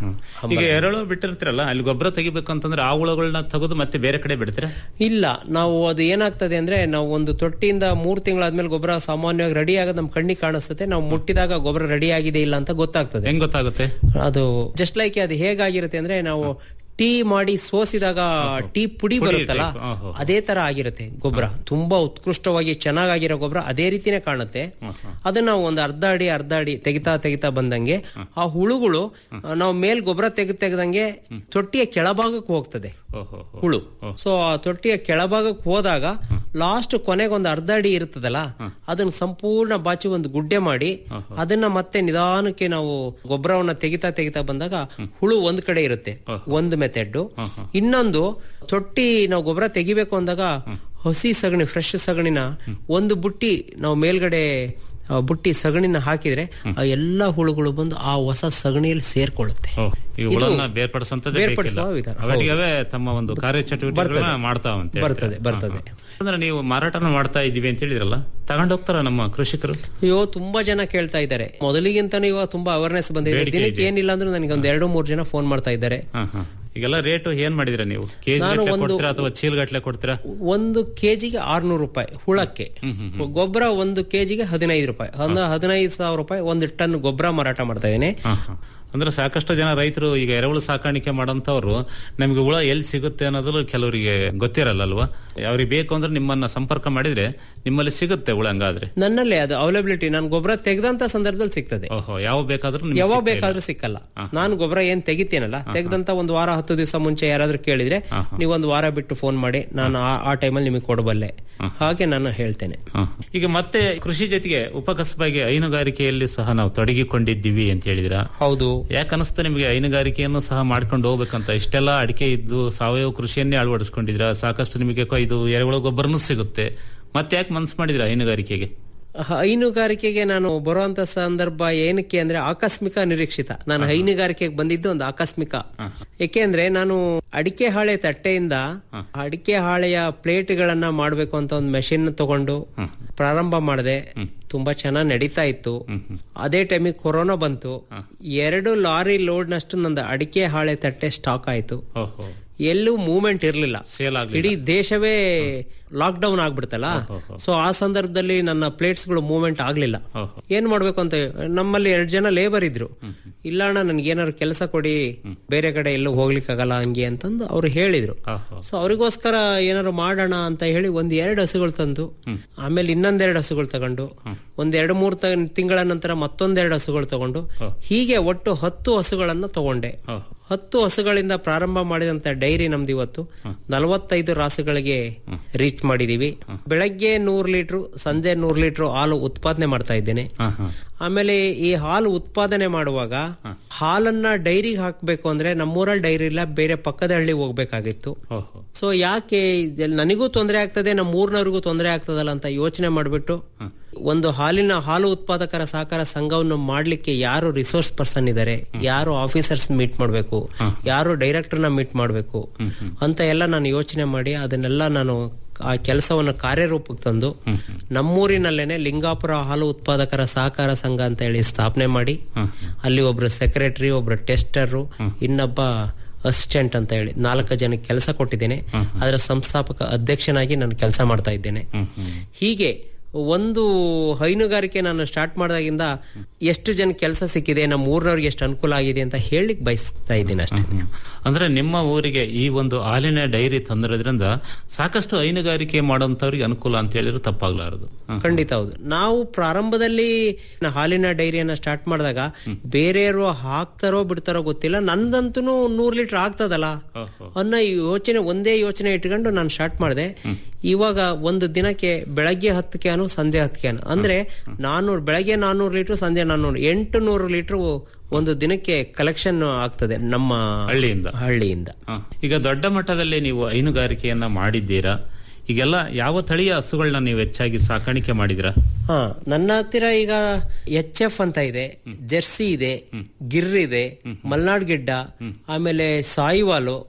ಈಗ ಎರೆಹುಳು ಬಿಟ್ಟಿರ್ತೀರಲ್ಲ ಅಲ್ಲಿ ಗೊಬ್ಬರ ತೆಗಿಬೇಕು ಅಂತಂದ್ರೆ ಆ ಹುಳುಗಳನ್ನ ತೆಗೆದು ಮತ್ತೆ ಬೇರೆ ಕಡೆ ಬಿಡ್ತೀರಾ ಇಲ್ಲ ನಾವು ಅದು ಏನಾಗ್ತದೆ ಅಂದ್ರೆ ನಾವು ಒಂದು ತೊಟ್ಟಿಯಿಂದ ಮೂರ್ ತಿಂಗಳಾದ್ಮೇಲೆ ಗೊಬ್ಬರ ಸಾಮಾನ್ಯವಾಗಿ ರೆಡಿ ಆಗೋದು ನಮ್ ಕಣ್ಣಿಗೆ ಕಾಣಿಸ್ತದೆ ನಾವು ಮುಟ್ಟಿದಾಗ ಗೊಬ್ಬರ ರೆಡಿ ಆಗಿದೆ ಇಲ್ಲ ಅಂತ ಗೊತ್ತಾಗ್ತದೆ ಹೆಂಗ್ ಗೊತ್ತಾಗುತ್ತೆ ಅದು ಜಸ್ಟ್ ಲೈಕ್ ಅದು ಹೇಗಾಗಿರುತ್ತೆ ಅಂದ್ರೆ ನಾವು ಟೀ ಮಾಡಿ ಸೋಸಿದಾಗ ಟೀ ಪುಡಿ ಪುಡಿ ಬರುತ್ತಲ್ಲ type, ಓಹೋ. ಅದೇ ತರ ಆಗಿರುತ್ತೆ ಗೊಬ್ಬರ ತುಂಬಾ ಉತ್ಕೃಷ್ಟವಾಗಿ ಚೆನ್ನಾಗಿರೋ ಗೊಬ್ಬರ ಅದೇ ರೀತಿನೇ ಕಾಣುತ್ತೆ ಅದನ್ನ ನಾವು ಒಂದು ಅರ್ಧ ಅಡಿ ಅರ್ಧ ಅಡಿ ತೆಗಿತಾ ತೆಗಿತಾ ಬಂದಂಗೆ ಆ ಹುಳುಗಳು ನಾವು ಮೇಲ್ ಗೊಬ್ಬರ ತೆಗೆದು ತೆಗೆದಂಗೆ ತೊಟ್ಟಿಯ ಕೆಳಭಾಗಕ್ಕೆ ಹೋಗ್ತದೆ ಹುಳು ಸೊ ಆ ತೊಟ್ಟಿಯ ಕೆಳಭಾಗಕ್ಕೆ ಹೋದಾಗ ಲಾಸ್ಟ್ ಕೊನೆಗೆ ಒಂದು ಅರ್ಧ ಅಡಿ ಇರ್ತದಲ್ಲ ಅದನ್ನ ಸಂಪೂರ್ಣ ಬಾಚಿ ಒಂದು ಗುಡ್ಡೆ ಮಾಡಿ ಅದನ್ನ ಮತ್ತೆ ನಿಧಾನಕ್ಕೆ ನಾವು ಗೊಬ್ಬರವನ್ನ ತೆಗಿತಾ ತೆಗಿತಾ ಬಂದಾಗ ಹುಳು ಒಂದ್ ಕಡೆ ಇರುತ್ತೆ ಒಂದು ಮೆಥಡ್ ಇನ್ನೊಂದು ತೊಟ್ಟಿ ನಾವು ಗೊಬ್ಬರ ತೆಗಿಬೇಕು ಅಂದಾಗ ಹಸಿ ಸಗಣಿ ಫ್ರೆಶ್ ಸಗಣಿನ ಒಂದು ಬುಟ್ಟಿ ನಾವು ಮೇಲ್ಗಡೆ ಆ ಬುಟ್ಟಿ ಸಗಣಿನ ಹಾಕಿದ್ರೆ ಆ ಎಲ್ಲಾ ಹುಳುಗಳು ಬಂದು ಆ ಹೊಸ ಸಗಣಿಯಲ್ಲಿ ಸೇರ್ಕೊಳ್ಳುತ್ತೆ ಈ ಹುಳನ್ನ ಬೇರ್ಪಡಿಸಂತದ್ದೇ ಬೇರ್ಪಡಿಸುವ ಬೇಕಿಲ್ಲ ವಿಧಾನ. ಅವರಿಗವೇ ತಮ್ಮ ಒಂದು ಕಾರ್ಯಚಟುವಟಿಕೆಗಳನ್ನ ಬರ್ತದೆ. ಮಾಡ್ತಾವಂತೆ ಬರ್ತದೆ, ಬರ್ತದೆ. ಅಂದ್ರೆ ನೀವು ಮಾರಾಟನ ಮಾಡ್ತಾ ಇದೀವಿ ಅಂತ ಹೇಳಿದ್ರಲ್ಲ ತಗೊಂಡೋಗ್ತಾರ ನಮ್ಮ ಕೃಷಿಕರು ಅಯ್ಯೋ ತುಂಬಾ ಜನ ಕೇಳ್ತಾ ಇದ್ದಾರೆ ಮೊದಲಿಗಿಂತಾನು ಇವಾಗ ತುಂಬಾ ಅವೇರ್ನೆಸ್ ಬಂದಿದೆ ಬೇಡಿಕೆ ದಿನಕ್ಕೆ ಇದೆ. ಏನಿಲ್ಲ ಅಂದ್ರೆ ನನಗೆ ಒಂದ್ ಎರಡು ಮೂರು ಜನ ಫೋನ್ ಮಾಡ್ತಾ ಇದ್ದಾರೆ ಹ, ಹ. ಈಗೆಲ್ಲ ರೇಟ್ ಏನ್ ಮಾಡಿದಿರ ನೀವು ಕೆಜಿ ನಾನು ಗಟ್ಲೆ ಒಂದು- ಕೊಡ್ತೀರಾ ಅಥವಾ ಚೀಲ್ ಗಟ್ಲೆ ಕೊಡ್ತೀರಾ ಒಂದು ಕೆಜಿಗೆ ಆರ್ನೂರು ರೂಪಾಯಿ ಹುಳಕ್ಕೆ ಗೊಬ್ಬರ ಒಂದು ಕೆಜಿಗೆ ಹದಿನೈದು ರೂಪಾಯಿ ಅಂದ್ರೆ ಹದಿನೈದು ಸಾವಿರ ರೂಪಾಯಿ ಒಂದು ಟನ್ ಗೊಬ್ಬರ ಮಾರಾಟ ಮಾಡ್ತಾ ಇದ್ದೇನೆ ಹ, ಹ. ಅಂದ್ರೆ ಸಾಕಷ್ಟು ಜನ ರೈತರು ಈಗ ಎರೆಹುಳು ಸಾಕಾಣಿಕೆ ಮಾಡೋಂಥವ್ರು ನಮ್ಗೆ ಹುಳ ಎಲ್ಲಿ ಸಿಗುತ್ತೆ ಅನ್ನೋದು ಕೆಲವರಿಗೆ ಗೊತ್ತಿರಲ್ಲ ಅಲ್ವಾ ಅವ್ರಿಗೆ ಬೇಕು ಅಂದ್ರೆ ನಿಮ್ಮನ್ನ ಸಂಪರ್ಕ ಮಾಡಿದ್ರೆ ನಿಮ್ಮಲ್ಲಿ ಸಿಗುತ್ತೆ ಹುಳ ಹಂಗಾದ್ರೆ ನನ್ನಲ್ಲಿ ಅದು ಅವೈಲಬಿಲಿಟಿ ನಾನು ಗೊಬ್ಬರ ತೆಗೆದಂತ ಸಂದರ್ಭದಲ್ಲಿ ಸಿಗ್ತದೆ ಓಹೋ ಯಾವ ಬೇಕಾದ್ರೂ ನಿಮ್ಗೆ ಯಾವಾಗ ಸಿಗ್ತಾ ಇಲ್ಲ. ಬೇಕಾದ್ರೂ ಸಿಕ್ಕಲ್ಲ ನಾನು ಗೊಬ್ಬರ ಏನ್ ತೆಗಿತೀನಲ್ಲ ತೆಗೆದಂತ ಒಂದು ವಾರ ಹತ್ತು ದಿವಸ ಮುಂಚೆ ಯಾರಾದ್ರೂ ಕೇಳಿದ್ರೆ ನೀವು ಒಂದು ವಾರ ಬಿಟ್ಟು ಫೋನ್ ಮಾಡಿ ನಾನು ಆ- ಆ ಟೈಮಲ್ಲಿ ನಿಮಗೆ ಕೊಡಬಲ್ಲೆ ಹಾಗೆ ನಾನು ಹೇಳ್ತೇನೆ ಹ. ಈಗ ಮತ್ತೆ ಕೃಷಿ ಜೊತೆಗೆ ಉಪಕಸಬಾಗಿ ಹೈನುಗಾರಿಕೆಯಲ್ಲಿ ಸಹ ನಾವು ತೊಡಗಿಕೊಂಡಿದ್ದೀವಿ ಅಂತ ಹೇಳಿದ್ರ ಹೌದು ಯಾಕೆ ಅನಿಸ್ತಾ ನಿಮಗೆ ಹೈನುಗಾರಿಕೆಯನ್ನು ಸಹ ಮಾಡ್ಕೊಂಡು ಹೋಗ್ಬೇಕಂತ ಇಷ್ಟೆಲ್ಲ ಅಡಿಕೆ ಇದ್ದು ಸಾವಯವ ಕೃಷಿಯನ್ನೇ ಅಳವಡಿಸ್ಕೊಂಡಿದ್ರ ಸಾಕಷ್ಟು ನಿಮಗೆ ಕ- ಇದು ಎರೆಹುಳ ಗೊಬ್ಬರನೂ ಸಿಗುತ್ತೆ ಮತ್ತೆ ಯಾಕೆ ಮನ್ಸು ಮಾಡಿದ್ರ ಹೈನುಗಾರಿಕೆಗೆ ಹೈನುಗಾರಿಕೆಗೆ ನಾನು ಬರುವಂತ ಸಂದರ್ಭ ಏನಕ್ಕೆ ಅಂದ್ರೆ ಆಕಸ್ಮಿಕ ನಿರೀಕ್ಷಿತ ನಾನು ಹೈನುಗಾರಿಕೆಗೆ ಬಂದಿದ್ದು ಒಂದು ಆಕಸ್ಮಿಕ ಏಕೆಂದ್ರೆ ನಾನು ಅಡಿಕೆ ಹಾಳೆ ತಟ್ಟೆಯಿಂದ ಅಡಿಕೆ ಹಾಳೆಯ ಪ್ಲೇಟ್ಗಳನ್ನ ಮಾಡ್ಬೇಕು ಅಂತ ಒಂದು ಮೆಷಿನ್ ತಗೊಂಡು ಪ್ರಾರಂಭ ಮಾಡಿದೆ ತುಂಬಾ ಚೆನ್ನಾಗಿ ನಡೀತಾ ಇತ್ತು ಅದೇ ಟೈಮಿಗೆ ಕೊರೋನಾ ಬಂತು ಎರಡು ಲಾರಿ ಲೋಡ್ ನಷ್ಟು ನಂದು ಅಡಿಕೆ ಹಾಳೆ ತಟ್ಟೆ ಸ್ಟಾಕ್ ಆಯ್ತು ಓಹೋ ಎಲ್ಲೂ ಮೂವ್ಮೆಂಟ್ ಇರ್ಲಿಲ್ಲ ಸೇಲ್ ಆಗ್ಲಿಲ್ಲ ಇಡೀ ದೇಶವೇ ಲಾಕ್ ಡೌನ್ ಆಗ್ಬಿಡ್ತಲ್ಲ ಸೊ ಆ ಸಂದರ್ಭದಲ್ಲಿ ನನ್ನ ಪ್ಲೇಟ್ಸ್ ಗಳು ಮೂವ್ಮೆಂಟ್ ಆಗ್ಲಿಲ್ಲ ಏನ್ ಮಾಡ್ಬೇಕು ಅಂತ ನಮ್ಮಲ್ಲಿ ಎರಡ್ ಜನ ಲೇಬರ್ ಇದ್ರು ಇಲ್ಲ ಅಣ್ಣ ನನ್ಗೆ ಏನಾದ್ರು ಕೆಲಸ ಕೊಡಿ ಬೇರೆ ಕಡೆ ಎಲ್ಲೂ ಹೋಗ್ಲಿಕ್ಕಾಗಲ್ಲ ಹಂಗೆ ಅಂತಂದು ಅವ್ರು ಹೇಳಿದ್ರು ಸೊ ಅವರಿಗೋಸ್ಕರ ಏನಾದ್ರು ಮಾಡೋಣ ಅಂತ ಹೇಳಿ ಒಂದ್ ಎರಡು ಹಸುಗಳು ತಂದು ಆಮೇಲೆ ಇನ್ನೊಂದೆರಡು ಹಸುಗಳು ತಗೊಂಡು ಒಂದ್ ಎರಡು ಮೂರು ತಿಂಗಳ ನಂತರ ಮತ್ತೊಂದೆರಡು ಹಸುಗಳು ತಗೊಂಡು ಹೀಗೆ ಒಟ್ಟು ಹತ್ತು ಹಸುಗಳನ್ನ ತಗೊಂಡೆ ಹತ್ತು ಹಸುಗಳಿಂದ ಪ್ರಾರಂಭ ಮಾಡಿದಂತ ಡೈರಿ ನಮ್ದು ಇವತ್ತು ನಲವತ್ತೈದು ರಾಸುಗಳಿಗೆ ರೀಚ್ ಮಾಡಿದೀವಿ ಬೆಳಗ್ಗೆ ನೂರ್ ಲೀಟರ್ ಸಂಜೆ ನೂರ್ ಲೀಟರ್ ಹಾಲು ಉತ್ಪಾದನೆ ಮಾಡ್ತಾ ಇದ್ದೇನೆ ಆಮೇಲೆ ಈ ಹಾಲು ಉತ್ಪಾದನೆ ಮಾಡುವಾಗ ಹಾಲನ್ನ ಡೈರಿಗೆ ಹಾಕ್ಬೇಕು ಅಂದ್ರೆ ನಮ್ಮೂರಲ್ಲಿ ಡೈರಿ ಇಲ್ಲ ಬೇರೆ ಪಕ್ಕದ ಹಳ್ಳಿ ಹೋಗ್ಬೇಕಾಗಿತ್ತು ಸೊ ಯಾಕೆ ಇದೆಲ್ಲ ನನಗೂ ತೊಂದರೆ ಆಗ್ತದೆ ನಮ್ಮ ಊರ್ನವ್ರಿಗೂ ತೊಂದರೆ ಆಗ್ತದಲ್ಲ ಅಂತ ಯೋಚನೆ ಮಾಡ್ಬಿಟ್ಟು ಒಂದು ಹಾಲಿನ ಹಾಲು ಉತ್ಪಾದಕರ ಸಹಕಾರ ಸಂಘವನ್ನು ಮಾಡ್ಲಿಕ್ಕೆ ಯಾರು ರಿಸೋರ್ಸ್ ಪರ್ಸನ್ ಇದ್ದಾರೆ ಯಾರು ಆಫೀಸರ್ಸ್ ಮೀಟ್ ಮಾಡ್ಬೇಕು ಯಾರು ಡೈರೆಕ್ಟರ್ನ ಮೀಟ್ ಮಾಡ್ಬೇಕು ಅಂತ ಎಲ್ಲ ನಾನು ಯೋಚನೆ ಮಾಡಿ ಅದನ್ನೆಲ್ಲ ನಾನು ಆ ಕೆಲಸವನ್ನು ಕಾರ್ಯರೂಪಕ್ಕೆ ತಂದು ನಮ್ಮೂರಿನಲ್ಲೇನೆ ಲಿಂಗಾಪುರ ಹಾಲು ಉತ್ಪಾದಕರ ಸಹಕಾರ ಸಂಘ ಅಂತ ಹೇಳಿ ಸ್ಥಾಪನೆ ಮಾಡಿ ಅಲ್ಲಿ ಒಬ್ರು ಸೆಕ್ರೆಟರಿ ಒಬ್ರು ಟೆಸ್ಟರ್ ಇನ್ನೊಬ್ಬ ಅಸಿಸ್ಟೆಂಟ್ ಅಂತ ಹೇಳಿ ನಾಲ್ಕು ಜನಕ್ಕೆ ಕೆಲಸ ಕೊಟ್ಟಿದ್ದೇನೆ ಅದರ ಸಂಸ್ಥಾಪಕ ಅಧ್ಯಕ್ಷನಾಗಿ ನಾನು ಕೆಲಸ ಮಾಡ್ತಾ ಇದ್ದೇನೆ ಹೀಗೆ ಒಂದು ಹೈನುಗಾರಿಕೆ ನಾನು ಸ್ಟಾರ್ಟ್ ಮಾಡಿದಾಗಿಂದ ಎಷ್ಟು ಜನ ಕೆಲಸ ಸಿಕ್ಕಿದೆ ನಮ್ಮ ಊರಿನವ್ರಿಗೆ ಎಷ್ಟು ಅನುಕೂಲ ಆಗಿದೆ ಅಂತ ಹೇಳಿಕ್ ಬಯಸ್ತಾ ಇದ್ದೀನಿ ಅಷ್ಟೇ ಅಂದ್ರೆ ನಿಮ್ಮ ಊರಿಗೆ ಈ ಒಂದು ಹಾಲಿನ ಡೈರಿ ತಂದಿರೋದ್ರಿಂದ ಸಾಕಷ್ಟು ಹೈನುಗಾರಿಕೆ ಮಾಡೋಂಥವ್ರಿಗೆ ಅನುಕೂಲ ಅಂತ ಹೇಳಿದ್ರು ತಪ್ಪಾಗ್ಲಾರದು ಹ. ಖಂಡಿತ ಹೌದು ನಾವು ಪ್ರಾರಂಭದಲ್ಲಿ ನ- ಹಾಲಿನ ಡೈರಿಯನ್ನ ಸ್ಟಾರ್ಟ್ ಮಾಡಿದಾಗ ಬೇರೆಯವರು ಹಾಕ್ತಾರೋ ಬಿಡ್ತಾರೋ ಗೊತ್ತಿಲ್ಲ ನಂದಂತೂ ನೂರ್ ಲೀಟರ್ ಆಗ್ತದಲ್ಲ ಅನ್ನೋ ಈ ಯೋಚನೆ ಒಂದೇ ಯೋಚನೆ ಇಟ್ಕೊಂಡು ನಾನು ಸ್ಟಾರ್ಟ್ ಮಾಡಿದೆ ಇವಾಗ ಒಂದು ದಿನಕ್ಕೆ ಬೆಳಗ್ಗೆ ಹತ್ತು ಕ್ಯಾನು ಸಂಜೆ ಹತ್ತು ಕ್ಯಾನು ಅಂದ್ರೆ ನಾನೂರು ಬೆಳಗ್ಗೆ ನಾನೂರು ಲೀಟರ್ ಸಂಜೆ ನಾನೂರು ಎಂಟು ನೂರು ಲೀಟರ್ ಒಂದು ದಿನಕ್ಕೆ ಕಲೆಕ್ಷನ್ ಆಗ್ತದೆ ನಮ್ಮ ಹಳ್ಳಿಯಿಂದ ಹಳ್ಳಿಯಿಂದ ಹ. ಈಗ ದೊಡ್ಡ ಮಟ್ಟದಲ್ಲಿ ನೀವು ಹೈನುಗಾರಿಕೆಯನ್ನ ಮಾಡಿದ್ದೀರಾ ಈಗೆಲ್ಲ ಯಾವ ತಳಿಯ ಹಸುಗಳನ್ನ ನೀವು ಹೆಚ್ಚಾಗಿ ಸಾಕಾಣಿಕೆ ಮಾಡಿದಿರಾ ಹಾ ನನ್ನ ಹತ್ತಿರ ಈಗ ಎಚ್ ಎಫ್ ಅಂತ ಇದೆ ಜೆರ್ಸಿ ಇದೆ ಗಿರ್ ಇದೆ ಮಲ್ನಾಡ್ ಗಿಡ್ಡ ಆಮೇಲೆ ಸಾಯಿವಾಲು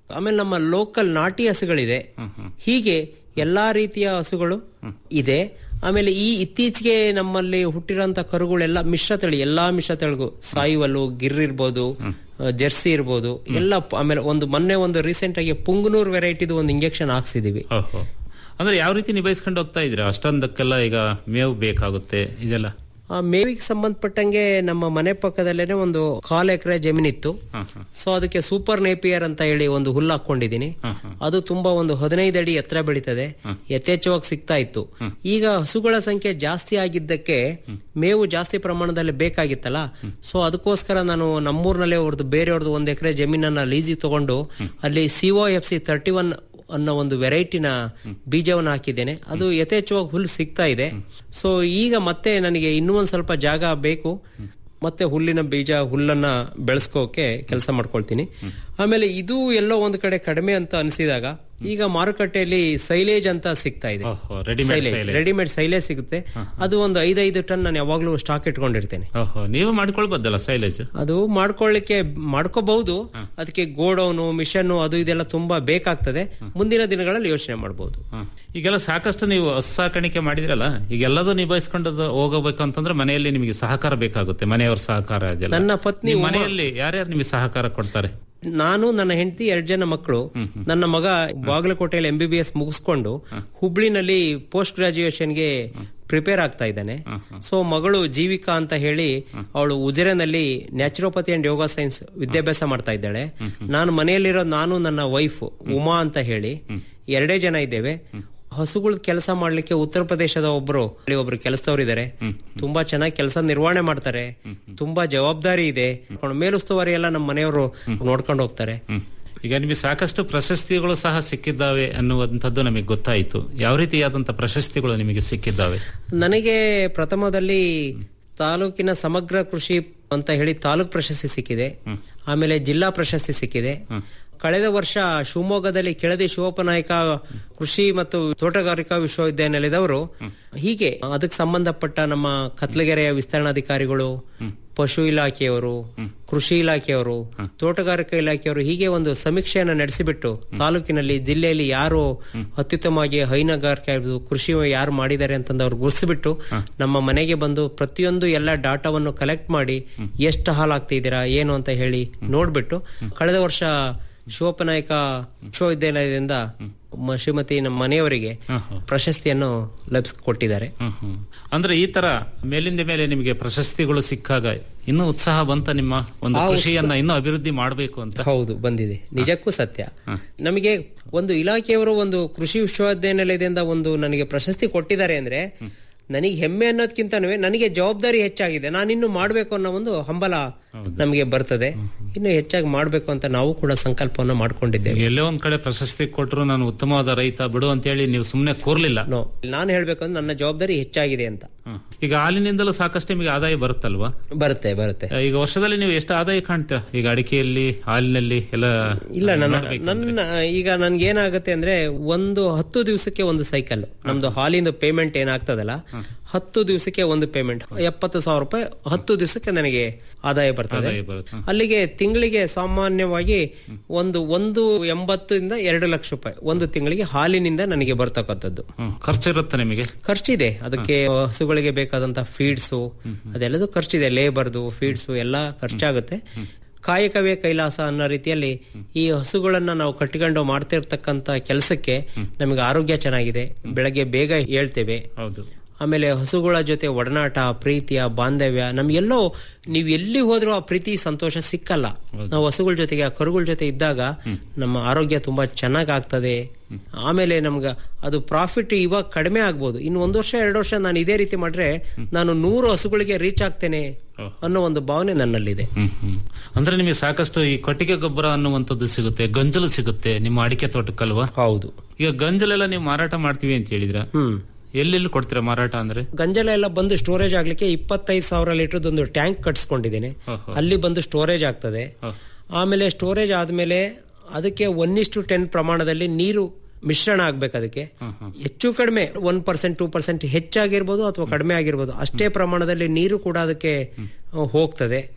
ಆಮೇಲೆ ನಮ್ಮ ಲೋಕಲ್ ನಾಟಿ ಹಸುಗಳಿದೆ ಹೀಗೆ ಎಲ್ಲಾ ರೀತಿಯ ಹಸುಗಳು ಇದೆ ಆಮೇಲೆ ಈ ಇತ್ತೀಚೆಗೆ ನಮ್ಮಲ್ಲಿ ಹುಟ್ಟಿರೋಂತ ಕರುಗಳೆಲ್ಲ ಮಿಶ್ರ ತಳಿ ಎಲ್ಲಾ ಮಿಶ್ರ ತಳಿಗೂ ಸಾಯಿವಲ್ಲು ಗಿರ್ ಇರ್ಬೋದು ಆ, ಜೆರ್ಸಿ ಇರ್ಬೋದು ಎಲ್ಲ ಪ- ಆಮೇಲೆ ಒಂದು ಮೊನ್ನೆ ಒಂದು ರೀಸೆಂಟ್ ಆಗಿ ಪುಂಗನೂರ್ ವೆರೈಟಿದು ಒಂದು ಇಂಜೆಕ್ಷನ್ ಹಾಕ್ಸಿದೀವಿ ಓಹೋ ಅಂದ್ರೆ ಯಾವ ರೀತಿ ನಿಭಾಯಿಸ್ಕೊಂಡು ಹೋಗ್ತಾ ಇದ್ರಿ ಅಷ್ಟೊಂದಕ್ಕೆಲ್ಲ ಈಗ ಮೇವು ಬೇಕಾಗುತ್ತೆ ಇದೆಲ್ಲ ಆ ಮೇವಿಗೆ ಸಂಬಂಧಪಟ್ಟಂಗೆ ನಮ್ಮ ಮನೆ ಪಕ್ಕದಲ್ಲೇನೆ ಒಂದು ಕಾಲ್ ಎಕರೆ ಜಮೀನಿತ್ತು ಸೊ ಅದಕ್ಕೆ ಸೂಪರ್ ನೇಪಿಯರ್ ಅಂತ ಹೇಳಿ ಒಂದು ಹುಲ್ಲು ಹಾಕೊಂಡಿದೀನಿ ಅದು ತುಂಬಾ ಒಂದು ಹದಿನೈದು ಅಡಿ ಎತ್ತರ ಬೆಳೀತದೆ ಯಥೇಚ್ಛವಾಗಿ ಸಿಗ್ತಾ ಇತ್ತು ಈಗ ಹಸುಗಳ ಸಂಖ್ಯೆ ಜಾಸ್ತಿ ಆಗಿದ್ದಕ್ಕೆ ಮೇವು ಜಾಸ್ತಿ ಪ್ರಮಾಣದಲ್ಲಿ ಬೇಕಾಗಿತ್ತಲ್ಲ ಸೊ ಅದಕ್ಕೋಸ್ಕರ ನಾನು ನಮ್ಮೂರ್ನಲ್ಲೇ ಅವ್ರದ್ದು ಬೇರೆಯವ್ರದ್ದು ಒಂದು ಎಕರೆ ಜಮೀನನ್ನ ಲೀಸಿಗೆ ತಗೊಂಡು ಅಲ್ಲಿ CO F C thirty one ಅನ್ನೋ ಒಂದು ವೆರೈಟಿನ ಬೀಜವನ್ನು ಹಾಕಿದ್ದೇನೆ ಅದು ಯಥೇಚ್ಛವಾಗಿ ಹುಲ್ಲು ಸಿಗ್ತಾ ಇದೆ ಸೊ ಈಗ ಮತ್ತೆ ನನಗೆ ಇನ್ನೂ ಒಂದ್ ಸ್ವಲ್ಪ ಜಾಗ ಬೇಕು ಮತ್ತೆ ಹುಲ್ಲಿನ ಬೀಜ ಹುಲ್ಲನ್ನ ಬೆಳೆಸ್ಕೋಕೆ ಕೆಲಸ ಮಾಡ್ಕೊಳ್ತೀನಿ ಆಮೇಲೆ ಇದು ಎಲ್ಲೋ ಒಂದ್ ಕಡೆ ಕಡಿಮೆ ಅಂತ ಅನಿಸಿದಾಗ ಈಗ ಮಾರುಕಟ್ಟೆಯಲ್ಲಿ ಸೈಲೇಜ್ ಅಂತ ಸಿಗ್ತಾ ಇದೆ ready-made silage. ರೆಡಿಮೇಡ್ ಸೈಲೇಜ್ ಸಿಗುತ್ತೆ ಅದು ಒಂದು ಐದೈದು ಟನ್ ನಾನು ಯಾವಾಗ್ಲೂ ಸ್ಟಾಕ್ ಇಟ್ಕೊಂಡಿರ್ತೇನೆ ಓಹೋ ನೀವು ಮಾಡ್ಕೊಳ್ಬೋದಲ್ಲ ಸೈಲೇಜ್ ಅದು ಮಾಡ್ಕೊಳ್ಳಿಕ್ಕೆ ಮಾಡ್ಕೋಬಹುದು ಅದಕ್ಕೆ ಗೋಡೌನು ಮಿಷನ್ ಅದು ಇದೆಲ್ಲ ತುಂಬಾ ಬೇಕಾಗ್ತದೆ ಮುಂದಿನ ದಿನಗಳಲ್ಲಿ ಯೋಚನೆ ಮಾಡಬಹುದು ಈಗೆಲ್ಲ ಸಾಕಷ್ಟು ನೀವು ಹಸು ಸಾಕಾಣಿಕೆ ಮಾಡಿದ್ರಲ್ಲ ಈಗ ಎಲ್ಲದೂ ನಿಭಾಯಿಸ್ಕೊಂಡು ಹೋಗಬೇಕು ಅಂತಂದ್ರೆ ಮನೆಯಲ್ಲಿ ನಿಮಗೆ ಸಹಕಾರ ಬೇಕಾಗುತ್ತೆ ಮನೆಯವರ ಸಹಕಾರ ಅದೆಲ್ಲ ನನ್ನ ಪತ್ನಿ ನಿಮ್ಮ ಉಮಾ- ಮನೆಯಲ್ಲಿ ಯಾರ್ಯಾರು ನಿಮಗೆ ಸಹಕಾರ ಕೊಡ್ತಾರೆ ನಾನು ನನ್ನ ಹೆಂಡತಿ ಎರಡ್ ಜನ ಮಕ್ಕಳು ನನ್ನ ಮಗ ಬಾಗಲಕೋಟೆಯಲ್ಲಿ ಎಂ ಬಿ ಬಿ ಎಸ್ ಮುಗಿಸ್ಕೊಂಡು ಹುಬ್ಳಿನಲ್ಲಿ ಪೋಸ್ಟ್ ಗ್ರಾಜುಯೇಷನ್ಗೆ ಪ್ರಿಪೇರ್ ಆಗ್ತಾ ಇದ್ದಾನೆ ಸೊ ಮಗಳು ಜೀವಿಕಾ ಅಂತ ಹೇಳಿ ಅವಳು ಉಜಿರೆನಲ್ಲಿ ನ್ಯಾಚುರೋಪತಿ ಅಂಡ್ ಯೋಗ ಸೈನ್ಸ್ ವಿದ್ಯಾಭ್ಯಾಸ ಮಾಡ್ತಾ ಇದ್ದಾಳೆ ನಾನು ಮನೆಯಲ್ಲಿರೋ ನಾನು ನನ್ನ ವೈಫ್ ಉಮಾ ಅಂತ ಹೇಳಿ ಎರಡೇ ಜನ ಇದ್ದೇವೆ ಹಸುಗಳ ಕೆಲಸ ಮಾಡ್ಲಿಕ್ಕೆ ಉತ್ತರ ಪ್ರದೇಶದ ಒಬ್ರು ಅಲ್ಲಿ ಒಬ್ರು ಕೆಲಸದವ್ರು ಇದಾರೆ ತುಂಬಾ ಚೆನ್ನಾಗಿ ಕೆಲಸ ನಿರ್ವಹಣೆ ಮಾಡ್ತಾರೆ ತುಂಬಾ ಜವಾಬ್ದಾರಿ ಇದೆ ಮೇಲುಸ್ತುವಾರಿ ಎಲ್ಲ ನಮ್ಮ ಮನೆಯವರು ನೋಡ್ಕೊಂಡು ಹೋಗ್ತಾರೆ ಈಗ ನಿಮಗೆ ಸಾಕಷ್ಟು ಪ್ರಶಸ್ತಿಗಳು ಸಹ ಸಿಕ್ಕಿದ್ದಾವೆ ಅನ್ನುವಂಥದ್ದು ನಮಗೆ ಗೊತ್ತಾಯಿತು ಯಾವ ರೀತಿಯಾದಂತ ಪ್ರಶಸ್ತಿಗಳು ನಿಮಗೆ ಸಿಕ್ಕಿದ್ದಾವೆ ನನಗೆ ಪ್ರಥಮದಲ್ಲಿ ತಾಲೂಕಿನ ಸಮಗ್ರ ಕೃಷಿ ಅಂತ ಹೇಳಿ ತಾಲೂಕ್ ಪ್ರಶಸ್ತಿ ಸಿಕ್ಕಿದೆ ಆಮೇಲೆ ಜಿಲ್ಲಾ ಪ್ರಶಸ್ತಿ ಸಿಕ್ಕಿದೆ ಕಳೆದ ವರ್ಷ ಶಿವಮೊಗ್ಗದಲ್ಲಿ ಕೆಳದಿ ಶಿವಪ್ಪನಾಯಕ ಕೃಷಿ ಮತ್ತು ತೋಟಗಾರಿಕಾ ವಿಶ್ವವಿದ್ಯಾನಿಲಯದವರು ಹೀಗೆ ಅದಕ್ಕೆ ಸಂಬಂಧಪಟ್ಟ ನಮ್ಮ ಕತ್ಲಗೆರೆಯ ವಿಸ್ತರಣಾಧಿಕಾರಿಗಳು ಪಶು ಇಲಾಖೆಯವರು ಕೃಷಿ ಇಲಾಖೆಯವರು ತೋಟಗಾರಿಕಾ ಇಲಾಖೆಯವರು ಹೀಗೆ ಒಂದು ಸಮೀಕ್ಷೆಯನ್ನ ನಡೆಸಿಬಿಟ್ಟು ತಾಲೂಕಿನಲ್ಲಿ ಜಿಲ್ಲೆಯಲ್ಲಿ ಯಾರು ಅತ್ಯುತ್ತಮವಾಗಿ ಹೈನುಗಾರಿಕೆ ಆಗಿರ್ಬೋದು ಕೃಷಿ ಯಾರು ಮಾಡಿದ್ದಾರೆ ಅಂತಂದು ಅವ್ರು ಗುರ್ಸಿಬಿಟ್ಟು ನಮ್ಮ ಮನೆಗೆ ಬಂದು ಪ್ರತಿಯೊಂದು ಎಲ್ಲ ಡಾಟಾವನ್ನು ಕಲೆಕ್ಟ್ ಮಾಡಿ ಎಷ್ಟು ಹಾಲು ಹಾಕ್ತಿದ್ದೀರಾ ಏನು ಅಂತ ಹೇಳಿ ನೋಡ್ಬಿಟ್ಟು ಕಳೆದ ವರ್ಷ ಶಿವಪ್ಪನಾಯಕ ವಿಶ್ವವಿದ್ಯಾಲಯದಿಂದ ಮ- ಶ್ರೀಮತಿ ನಮ್ಮ ಮನೆಯವರಿಗೆ ಪ್ರಶಸ್ತಿಯನ್ನು ಲಭಿಸಿಕೊಟ್ಟಿದ್ದಾರೆ ಅಂದ್ರೆ ಈ ತರ ಮೇಲಿಂದ ಮೇಲೆ ನಿಮಗೆ ಪ್ರಶಸ್ತಿಗಳು ಸಿಕ್ಕಾಗ ಇನ್ನೂ ಉತ್ಸಾಹ ಬಂತ ನಿಮ್ಮ ಒಂದು ಆ ಕೃಷಿಯನ್ನ ಉತ್ಸಾಹ- ಇನ್ನೂ ಅಭಿವೃದ್ಧಿ ಮಾಡಬೇಕು ಅಂತ ಹೌದು ಬಂದಿದೆ ನಿಜಕ್ಕೂ ಸತ್ಯ ನಮಗೆ ಒಂದು ಇಲಾಖೆಯವರು ಒಂದು ಕೃಷಿ ವಿಶ್ವವಿದ್ಯಾನಿಲಯದಿಂದ ಒಂದು ನನಗೆ ಪ್ರಶಸ್ತಿ ಕೊಟ್ಟಿದ್ದಾರೆ ಅಂದ್ರೆ ನನಗೆ ಹೆಮ್ಮೆ ಅನ್ನೋದಕ್ಕಿಂತನೂ ನನಗೆ ಜವಾಬ್ದಾರಿ ಹೆಚ್ಚಾಗಿದೆ ನಾನಿನ್ನು ಮಾಡ್ಬೇಕು ಅನ್ನೋ ಒಂದು ಹಂಬಲ ನಮಗೆ ಬರ್ತದೆ ಇನ್ನು ಹೆಚ್ಚಾಗಿ ಮಾಡ್ಬೇಕು ಅಂತ ನಾವು ಕೂಡ ಸಂಕಲ್ಪವನ್ನು ಮಾಡ್ಕೊಂಡಿದ್ದೇವೆ ಎಲ್ಲೇ ಒಂದ್ ಕಡೆ ಪ್ರಶಸ್ತಿ ಕೊಟ್ಟರು ನಾನು ಉತ್ತಮವಾದ ರೈತ ಬಿಡು ಅಂತ ಹೇಳಿ ನೀವು ಸುಮ್ನೆ ಕೂರ್ಲಿಲ್ಲ ನಾನು ಹೇಳ್ಬೇಕು ಅಂದ್ರೆ ನನ್ನ ಜವಾಬ್ದಾರಿ ಹೆಚ್ಚಾಗಿದೆ ಅಂತ ಈಗ ಹಾಲಿನಿಂದಲೂ ಸಾಕಷ್ಟು ನಿಮಗೆ ಆದಾಯ ಬರುತ್ತಲ್ವಾ ಬರುತ್ತೆ ಬರುತ್ತೆ ಈಗ ವರ್ಷದಲ್ಲಿ ನೀವು ಎಷ್ಟು ಆದಾಯ ಕಾಣ್ತೀರಾ ಈಗ ಅಡಿಕೆಯಲ್ಲಿ ಹಾಲಿನಲ್ಲಿ ಎಲ್ಲ ಇಲ್ಲ ನನ್ನ ನೋಡ್ಬೇಕು. ನನ್ನ ಈಗ ನನ್ಗೆ ಏನಾಗುತ್ತೆ ಅಂದ್ರೆ ಒಂದು ಹತ್ತು ದಿವಸಕ್ಕೆ ಒಂದು ಸೈಕಲ್ ನಮ್ದು ಹಾಲಿಂದ ಪೇಮೆಂಟ್ ಏನಾಗ್ತದಲ್ಲ ಹತ್ತು ದಿವಸಕ್ಕೆ ಒಂದು ಪೇಮೆಂಟ್ ಎಪ್ಪತ್ತು ಸಾವಿರ ರೂಪಾಯಿ ಹತ್ತು ದಿವಸಕ್ಕೆ ನನಗೆ ಆದಾಯ ಬರ್ತದೆ ಆದಾಯ ಬರುತ್ತೆ. ಅಲ್ಲಿಗೆ ತಿಂಗಳಿಗೆ ಸಾಮಾನ್ಯವಾಗಿ ಒಂದು ಒಂದು ಎಂಬತ್ತರಿಂದ ಎರಡು ಲಕ್ಷ ರೂಪಾಯಿ ಒಂದು ತಿಂಗಳಿಗೆ ಹಾಲಿನಿಂದ ನನಗೆ ಬರ್ತಕ್ಕಂಥದ್ದು ಹ್ಮ್. ಖರ್ಚಿರುತ್ತೆ ನಿಮಗೆ ಖರ್ಚಿದೆ ಅದಕ್ಕೆ ಹಸುಗಳಿಗೆ ಬೇಕಾದಂತ ಫೀಡ್ಸು ಅದೆಲ್ಲದೂ ಖರ್ಚಿದೆ ಲೇಬರ್ದು ಫೀಡ್ಸು ಎಲ್ಲ ಖರ್ಚಾಗುತ್ತೆ ಕಾಯಕವೇ ಕೈಲಾಸ ಅನ್ನೋ ರೀತಿಯಲ್ಲಿ ಈ ಹಸುಗಳನ್ನ ನಾವು ಕಟ್ಟಿಕೊಂಡು ಮಾಡ್ತಿರ್ತಕ್ಕಂತ ಕೆಲಸಕ್ಕೆ ನಮಗೆ ಆರೋಗ್ಯ ಚೆನ್ನಾಗಿದೆ ಬೆಳಗ್ಗೆ ಬೇಗ ಹೇಳ್ತೇವೆ ಹೌದು ಆಮೇಲೆ ಹಸುಗಳ ಜೊತೆ ಒಡನಾಟ ಪ್ರೀತಿಯ ಬಾಂಧವ್ಯ ನಮ್ಗೆಲ್ಲೋ ನೀವು ಎಲ್ಲಿ ಹೋದ್ರೂ ಆ ಪ್ರೀತಿ ಸಂತೋಷ ಸಿಕ್ಕಲ್ಲ ನಾವು ಹಸುಗಳ ಜೊತೆಗೆ ಆ ಕರುಗಳ ಜೊತೆ ಇದ್ದಾಗ ನಮ್ಮ ಆರೋಗ್ಯ ತುಂಬಾ ಚೆನ್ನಾಗ್ ಆಗ್ತದೆ ಆಮೇಲೆ ನಮ್ಗ ಅದು ಪ್ರಾಫಿಟ್ ಇವಾಗ ಕಡಿಮೆ ಆಗ್ಬೋದು ಇನ್ನು ಒಂದು ವರ್ಷ ಎರಡು ವರ್ಷ ನಾನು ಇದೇ ರೀತಿ ಮಾಡ್ರೆ ನಾನು ನೂರು ಹಸುಗಳಿಗೆ ರೀಚ್ ಆಗ್ತೇನೆ ಅನ್ನೋ ಒಂದು ಭಾವನೆ ನನ್ನಲ್ಲಿದೆ ಹ್ಮ್ ಹ್ಮ್. ಅಂದ್ರೆ ನಿಮಗೆ ಸಾಕಷ್ಟು ಈ ಕೊಟ್ಟಿಗೆ ಗೊಬ್ಬರ ಅನ್ನುವಂಥದ್ದು ಸಿಗುತ್ತೆ ಗಂಜಲು ಸಿಗುತ್ತೆ ನಿಮ್ಮ ಅಡಿಕೆ ತೋಟಕ್ಕಲ್ವಾ ಹೌದು ಈಗ ಗಂಜಲೆಲ್ಲ ನೀವು ಮಾರಾಟ ಮಾಡ್ತೀವಿ ಅಂತ ಹೇಳಿದ್ರ ಹ್ಮ್ ಎಲ್ಲೆಲ್ಲಿ ಕೊಡ್ತೀರಾ ಮಾರಾಟ ಅಂದ್ರೆ ಗಂಜಲ ಎಲ್ಲ ಬಂದು ಸ್ಟೋರೇಜ್ ಆಗ್ಲಿಕ್ಕೆ ಇಪ್ಪತ್ತೈದು ಸಾವಿರ ಲೀಟರ್ ಒಂದು ಟ್ಯಾಂಕ್ ಕಟ್ಸ್ಕೊಂಡಿದ್ದೀನಿ ಅಲ್ಲಿ ಬಂದು ಸ್ಟೋರೇಜ್ ಆಗ್ತದೆ ಆಮೇಲೆ ಸ್ಟೋರೇಜ್ ಆದ್ಮೇಲೆ ಅದಕ್ಕೆ ಒನ್ ಇಷ್ಟು ಟೆನ್ ಪ್ರಮಾಣದಲ್ಲಿ ನೀರು ಮಿಶ್ರಣ ಆಗ್ಬೇಕು ಅದಕ್ಕೆ ಹೆಚ್ಚು ಕಡಿಮೆ ಒನ್ ಪರ್ಸೆಂಟ್ ಟೂ ಪರ್ಸೆಂಟ್ ಹೆಚ್ಚಾಗಿರ್ಬೋದು ಅಥವಾ ಕಡಿಮೆ ಆಗಿರ್ಬೋದು ಅಷ್ಟೇ ಪ್ರಮಾಣದಲ್ಲಿ ನೀರು ಕೂಡ ಅದಕ್ಕೆ ಆ, ಹೋಗ್ತದೆ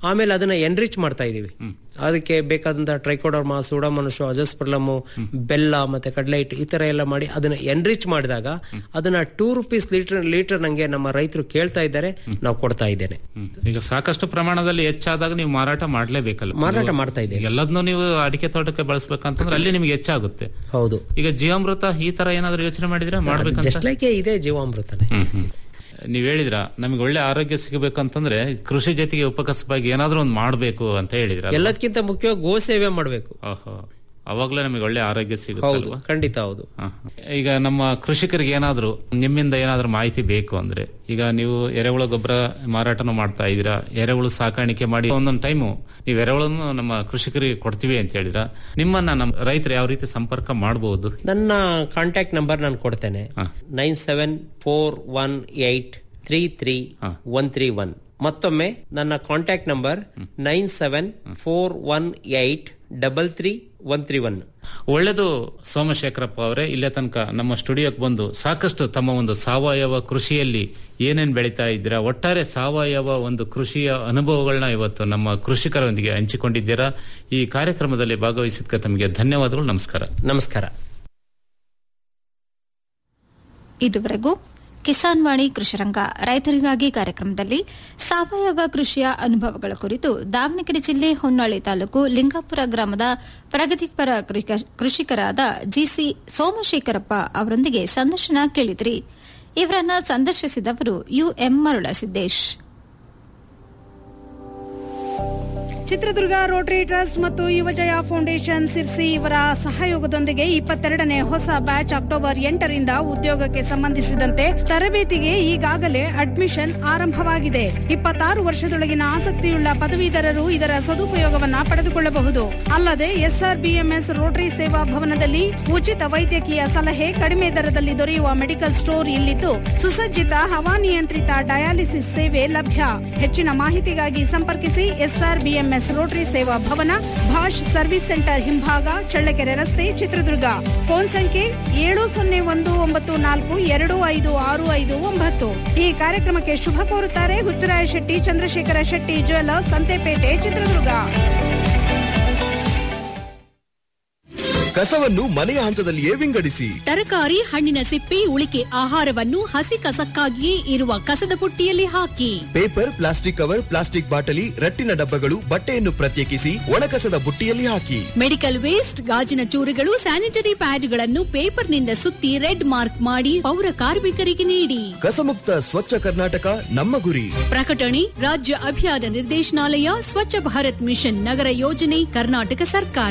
ಆಮೇಲೆ ಅದನ್ನ ಎನ್ರಿಚ್ ಮಾಡ್ತಾ ಇದೀವಿ ಅದಕ್ಕೆ ಬೇಕಾದಂತ ಟ್ರೈಕೋಡರ್ಮಾ ಸೂಡಮನುಷು ಅಜಸ್ಪರ್ಲಮು ಬೆಲ್ಲ ಮತ್ತೆ ಕಡಲೆ ಹಿಟ್ಟು ಈ ತರ ಎಲ್ಲ ಮಾಡಿ ಅದನ್ನ ಎನ್ರಿಚ್ ಮಾಡಿದಾಗ ಅದನ್ನ ಟೂ ರುಪೀಸ್ ಲೀಟರ್ ಲೀಟರ್ ನಂಗೆ ನಮ್ಮ ರೈತರು ಕೇಳ್ತಾ ಇದ್ದಾರೆ ನಾವು ಕೊಡ್ತಾ ಇದ್ದೇನೆ ಈಗ ಸಾಕಷ್ಟು ಪ್ರಮಾಣದಲ್ಲಿ ಹೆಚ್ಚಾದಾಗ ನೀವು ಮಾರಾಟ ಮಾಡ್ಲೇಬೇಕಲ್ಲ ಮಾರಾಟ ನೀವು ಮಾಡ್ತಾ ಇದ್ದೇವೆ. ಎಲ್ಲದನ್ನೂ ನೀವು ಅಡಿಕೆ ತೋಟಕ್ಕೆ ಬಳಸ್ಬೇಕಂತಂದ್ರೆ ಅಲ್ಲಿ ನಿಮ್ಗೆ ಹೆಚ್ಚಾಗುತ್ತೆ ಹೌದು ಈಗ ಜೀವಾಮೃತ ಈ ತರ ಏನಾದ್ರು ಯೋಚನೆ ಮಾಡಿದ್ರೆ ಮಾಡ್ಬೇಕಂತ ಜಸ್ಟ್ ಲೈಕ್ ಇದೆ ಜೀವಾಮೃತನೇ ಹ್ಮ್, ಹ್ಮ್. ನೀವ್ ಹೇಳಿದ್ರ ನಮ್ಗೆ ಒಳ್ಳೆ ಆರೋಗ್ಯ ಸಿಗಬೇಕಂತಂದ್ರೆ ಕೃಷಿ ಜೊತೆಗೆ ಉಪಕಸಬಾಗಿ ಏನಾದ್ರೂ ಒಂದು ಮಾಡ್ಬೇಕು ಅಂತ ಹೇಳಿದ್ರ ಎಲ್ಲದಕ್ಕಿಂತ ಮುಖ್ಯವಾಗಿ ಗೋ ಸೇವೆ ಮಾಡಬೇಕು ಓಹೋ ಅವಾಗ್ಲೇ ನಮಗೆ ಒಳ್ಳೆ ಆರೋಗ್ಯ ಹೌದು ಸಿಗುತ್ತೆ ಖಂಡಿತ ಹೌದು ಈಗ ನಮ್ಮ ಕೃಷಿಕರಿಗೆ ಏನಾದ್ರು ನಿಮ್ಮಿಂದ ಏನಾದ್ರು ಮಾಹಿತಿ ಬೇಕು ಅಂದ್ರೆ ಈಗ ನೀವು ಎರೆಹುಳ ಗೊಬ್ಬರ ಮಾರಾಟನೂ ಮಾಡ್ತಾ ಇದ್ದೀರಾ ಎರೆಹುಳು ಸಾಕಾಣಿಕೆ ಮಾಡಿ ಒಂದೊಂದು ಟೈಮು ನೀವು ಎರೆಹುಳನ್ನು ನಮ್ಮ ಕೃಷಿಕರಿಗೆ ಕೊಡ್ತೀವಿ ಅಂತ ಹೇಳಿದ್ರ ನಿಮ್ಮನ್ನ ನಮ್ಮ ರೈತರು ಯಾವ ರೀತಿ ಸಂಪರ್ಕ ಮಾಡಬಹುದು ನನ್ನ ಕಾಂಟ್ಯಾಕ್ಟ್ ನಂಬರ್ ನಾನು ಕೊಡ್ತೇನೆ nine seven four one eight three three one three one ಮತ್ತೊಮ್ಮೆ ನನ್ನ contact number nine seven four one eight double three one three one ಒಳ್ಳೆದು ಸೋಮಶೇಖರಪ್ಪ ಅವರೇ ಇಲ್ಲೇ ತನಕ ನಮ್ಮ ಸ್ಟುಡಿಯೋಕ್ಕೆ ಬಂದು ಸಾಕಷ್ಟು ತಮ್ಮ ಒಂದು ಸಾವಯವ ಕೃಷಿಯಲ್ಲಿ ಏನೇನ್ ಬೆಳೀತಾ ಇದ್ದೀರಾ ಒಟ್ಟಾರೆ ಸಾವಯವ ಒಂದು ಕೃಷಿಯ ಅನುಭವಗಳನ್ನ ಇವತ್ತು ನಮ್ಮ ಕೃಷಿಕರೊಂದಿಗೆ ಹಂಚಿಕೊಂಡಿದ್ದೀರಾ ಈ ಕಾರ್ಯಕ್ರಮದಲ್ಲಿ ಭಾಗವಹಿಸಿದ್ಕ ತಮಗೆ ಧನ್ಯವಾದಗಳು ನಮಸ್ಕಾರ ನಮಸ್ಕಾರ ಇದುವರೆಗೂ ಕಿಸಾನ್ ವಾಣಿ ಕೃಷಿರಂಗ ರೈತರಿಗಾಗಿ ಕಾರ್ಯಕ್ರಮದಲ್ಲಿ ಸಾವಯವ ಕೃಷಿಯ ಅನುಭವಗಳ ಕುರಿತು ದಾವಣಗೆರೆ ಜಿಲ್ಲೆ ಹೊನ್ನಾಳಿ ತಾಲೂಕು ಲಿಂಗಾಪುರ ಗ್ರಾಮದ ಪ್ರಗತಿಪರ ಕೃಷಿಕ- ಕೃಷಿಕರಾದ ಜಿಸಿ ಸೋಮಶೇಖರಪ್ಪ ಅವರೊಂದಿಗೆ ಸಂದರ್ಶನ ಕೇಳಿದ್ರಿ ಇವರನ್ನ ಸಂದರ್ಶಿಸಿದವರು U M Marula Siddesh Chitradurga Rotary trust ಮತ್ತು ಯುವಜಯ ಫೌಂಡೇಶನ್ ಸಿರ್ಸಿ ಇವರ ಸಹಯೋಗದೊಂದಿಗೆ ಇಪ್ಪತ್ತೆರಡನೇ ಹೊಸ ಬ್ಯಾಚ್ ಅಕ್ಟೋಬರ್ ಎಂಟರಿಂದ ಉದ್ಯೋಗಕ್ಕೆ ಸಂಬಂಧಿಸಿದಂತೆ ತರಬೇತಿಗೆ ಈಗಾಗಲೇ ಅಡ್ಮಿಷನ್ ಆರಂಭವಾಗಿದೆ ಇಪ್ಪತ್ತಾರು ವರ್ಷದೊಳಗಿನ ಆಸಕ್ತಿಯುಳ್ಳ ಪದವೀಧರರು ಇದರ ಸದುಪಯೋಗವನ್ನ ಪಡೆದುಕೊಳ್ಳಬಹುದು ಅಲ್ಲದೆ ಎಸ್ಆರ್ಬಿಎಂಎಸ್ ರೋಟರಿ ಸೇವಾ ಭವನದಲ್ಲಿ ಉಚಿತ ವೈದ್ಯಕೀಯ ಸಲಹೆ ಕಡಿಮೆ ದರದಲ್ಲಿ ದೊರೆಯುವ ಮೆಡಿಕಲ್ ಸ್ಟೋರ್ ಇಲ್ಲಿದ್ದು ಸುಸಜ್ಜಿತ ಹವಾನಿಯಂತ್ರಿತ ಡಯಾಲಿಸಿಸ್ ಸೇವೆ ಲಭ್ಯ ಹೆಚ್ಚಿನ ಮಾಹಿತಿಗಾಗಿ ಸಂಪರ್ಕಿಸಿ ಎಸ್ಆರ್ಬಿಎಂಎಸ್ ರೋಟರಿ ಸೇವಾ ಭವನ ಭಾಷ್ ಸರ್ವಿಸ್ ಸೆಂಟರ್ ಹಿಂಭಾಗ ಚಳ್ಳಕೆರೆ ರಸ್ತೆ ಚಿತ್ರದುರ್ಗ ಫೋನ್ ಸಂಖ್ಯೆ ಏಳು ಸೊನ್ನೆ ಒಂದು ಒಂಬತ್ತು ನಾಲ್ಕು ಎರಡು ಐದು ಆರು ಐದು ಒಂಬತ್ತು ಈ ಕಾರ್ಯಕ್ರಮಕ್ಕೆ ಶುಭ ಕೋರುತ್ತಾರೆ ಹುಚ್ಚರಾಯ ಶೆಟ್ಟಿ ಚಂದ್ರಶೇಖರ ಶೆಟ್ಟಿ ಜ್ಯುವೆಲರ್ಸ್ ಸಂತೆಪೇಟೆ ಚಿತ್ರದುರ್ಗ ಕಸವನ್ನು ಮನೆಯ ಹಂತದಲ್ಲಿಯೇ ವಿಂಗಡಿಸಿ ತರಕಾರಿ ಹಣ್ಣಿನ ಸಿಪ್ಪೆ ಉಳಿಕೆ ಆಹಾರವನ್ನು ಹಸಿ ಕಸಕ್ಕಾಗಿಯೇ ಇರುವ ಕಸದ ಪುಟ್ಟಿಯಲ್ಲಿ ಹಾಕಿ ಪೇಪರ್ ಪ್ಲಾಸ್ಟಿಕ್ ಕವರ್ ಪ್ಲಾಸ್ಟಿಕ್ ಬಾಟಲಿ ರಟ್ಟಿನ ಡಬ್ಬಗಳು ಬಟ್ಟೆಯನ್ನು ಪ್ರತ್ಯೇಕಿಸಿ ಒಣಕಸದ ಬುಟ್ಟಿಯಲ್ಲಿ ಹಾಕಿ ಮೆಡಿಕಲ್ ವೇಸ್ಟ್ ಗಾಜಿನ ಚೂರುಗಳು ಸ್ಯಾನಿಟರಿ ಪ್ಯಾಡ್ಗಳನ್ನು ಪೇಪರ್ನಿಂದ ಸುತ್ತಿ ರೆಡ್ ಮಾರ್ಕ್ ಮಾಡಿ ಪೌರ ಕಾರ್ಮಿಕರಿಗೆ ನೀಡಿ ಕಸಮುಕ್ತ ಸ್ವಚ್ಛ ಕರ್ನಾಟಕ ನಮ್ಮ ಗುರಿ ಪ್ರಕಟಣೆ ರಾಜ್ಯ ಅಭಿಯಾನ ನಿರ್ದೇಶನಾಲಯ ಸ್ವಚ್ಛ ಭಾರತ್ ಮಿಷನ್ ನಗರ ಯೋಜನೆ ಕರ್ನಾಟಕ ಸರ್ಕಾರ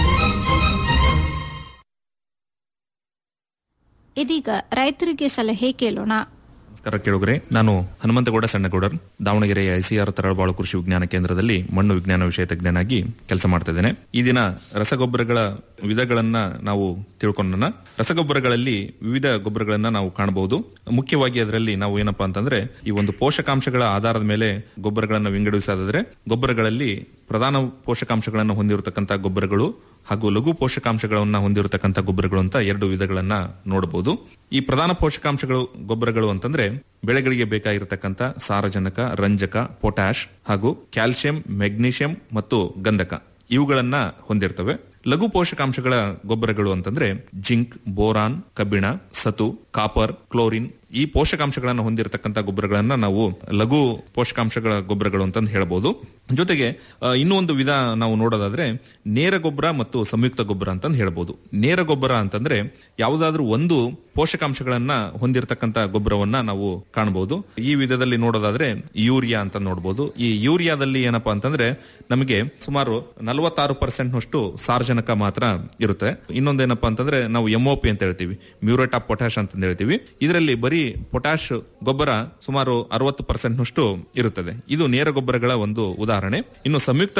ಇದೀಗ ರೈತರಿಗೆ ಸಲಹೆ ಕೇಳೋಣ ನಮಸ್ಕಾರ ಕೇಳುಗರೆ ನಾನು ಹನುಮಂತಗೌಡ ಸಣ್ಣಗೌಡರ್ ದಾವಣಗೆರೆಯ ಐಸಿಆರ್ ತರಳಬಾಳು ಕೃಷಿ ವಿಜ್ಞಾನ ಕೇಂದ್ರದಲ್ಲಿ ಮಣ್ಣು ವಿಜ್ಞಾನ ವಿಷಯ ತಜ್ಞನಾಗಿ ಕೆಲಸ ಮಾಡ್ತಾ ಇದ್ದೇನೆ ಈ ದಿನ ರಸಗೊಬ್ಬರಗಳ ವಿಧಗಳನ್ನ ನಾವು ತಿಳ್ಕೊಂಡೋಣ ರಸಗೊಬ್ಬರಗಳಲ್ಲಿ ವಿವಿಧ ಗೊಬ್ಬರಗಳನ್ನ ನಾವು ಕಾಣಬಹುದು ಮುಖ್ಯವಾಗಿ ಅದರಲ್ಲಿ ನಾವು ಏನಪ್ಪಾ ಅಂತಂದ್ರೆ ಈ ಒಂದು ಪೋಷಕಾಂಶಗಳ ಆಧಾರದ ಮೇಲೆ ಗೊಬ್ಬರಗಳನ್ನು ವಿಂಗಡಿಸೋದಾದ್ರೆ ಗೊಬ್ಬರಗಳಲ್ಲಿ ಪ್ರಧಾನ ಪೋಷಕಾಂಶಗಳನ್ನು ಹೊಂದಿರತಕ್ಕಂಥ ಗೊಬ್ಬರಗಳು ಹಾಗೂ ಲಘು ಪೋಷಕಾಂಶಗಳನ್ನ ಹೊಂದಿರತಕ್ಕಂಥ ಗೊಬ್ಬರಗಳು ಅಂತ ಎರಡು ವಿಧಗಳನ್ನ ನೋಡಬಹುದು ಈ ಪ್ರಧಾನ ಪೋಷಕಾಂಶಗಳು ಗೊಬ್ಬರಗಳು ಅಂತಂದ್ರೆ ಬೆಳೆಗಳಿಗೆ ಬೇಕಾಗಿರತಕ್ಕಂಥ ಸಾರಜನಕ ರಂಜಕ ಪೊಟ್ಯಾಶ್ ಹಾಗೂ ಕ್ಯಾಲ್ಸಿಯಂ ಮೆಗ್ನೀಷಿಯಂ ಮತ್ತು ಗಂಧಕ ಇವುಗಳನ್ನ ಹೊಂದಿರ್ತವೆ ಲಘು ಪೋಷಕಾಂಶಗಳ ಗೊಬ್ಬರಗಳು ಅಂತಂದ್ರೆ ಜಿಂಕ್ ಬೋರಾನ್ ಕಬ್ಬಿಣ ಸತು ಕಾಪರ್ ಕ್ಲೋರಿನ್ ಈ ಪೋಷಕಾಂಶಗಳನ್ನು ಹೊಂದಿರತಕ್ಕಂಥ ಗೊಬ್ಬರಗಳನ್ನ ನಾವು ಲಘು ಪೋಷಕಾಂಶಗಳ ಗೊಬ್ಬರಗಳು ಅಂತಂದು ಹೇಳಬಹುದು ಜೊತೆಗೆ ಆ, ಇನ್ನೂ ಒಂದು ವಿಧ ನಾವು ನೋಡೋದಾದ್ರೆ ನೇರ ಗೊಬ್ಬರ ಮತ್ತು ಸಂಯುಕ್ತ ಗೊಬ್ಬರ ಅಂತಂದು ಹೇಳ್ಬೋದು ನೇರ ಗೊಬ್ಬರ ಅಂತಂದ್ರೆ ಯಾವುದಾದ್ರೂ ಒಂದು ಪೋಷಕಾಂಶಗಳನ್ನ ಹೊಂದಿರತಕ್ಕಂಥ ಗೊಬ್ಬರವನ್ನ ನಾವು ಕಾಣಬಹುದು ಈ ವಿಧದಲ್ಲಿ ನೋಡೋದಾದ್ರೆ ಯೂರಿಯಾ ಅಂತ ನೋಡಬಹುದು ಈ ಯೂರಿಯಾದಲ್ಲಿ ಏನಪ್ಪಾ ಅಂತಂದ್ರೆ ನಮಗೆ ಸುಮಾರು ನಲವತ್ತಾರು ಪರ್ಸೆಂಟ್ ನಷ್ಟು ಸಾರ್ವಜನಿಕ ಮಾತ್ರ ಇರುತ್ತೆ ಇನ್ನೊಂದೇನಪ್ಪಾ ಅಂತಂದ್ರೆ ನಾವು ಎಂಒಪಿ ಅಂತ ಹೇಳ್ತೀವಿ ಮ್ಯೂರೇಟ್ ಆಫ್ ಪೊಟ್ಯಾಶ್ ಅಂತ ಹೇಳ್ತೀವಿ ಇದರಲ್ಲಿ ಬರೀ ಪೊಟ್ಯಾಶ್ ಗೊಬ್ಬರ ಸುಮಾರು ಅರವತ್ತು ಪರ್ಸೆಂಟ್ ನಷ್ಟು ಇರುತ್ತದೆ ಇದು ನೇರ ಗೊಬ್ಬರಗಳ ಒಂದು ಉದಾಹರಣೆ ಇನ್ನು ಸಂಯುಕ್ತ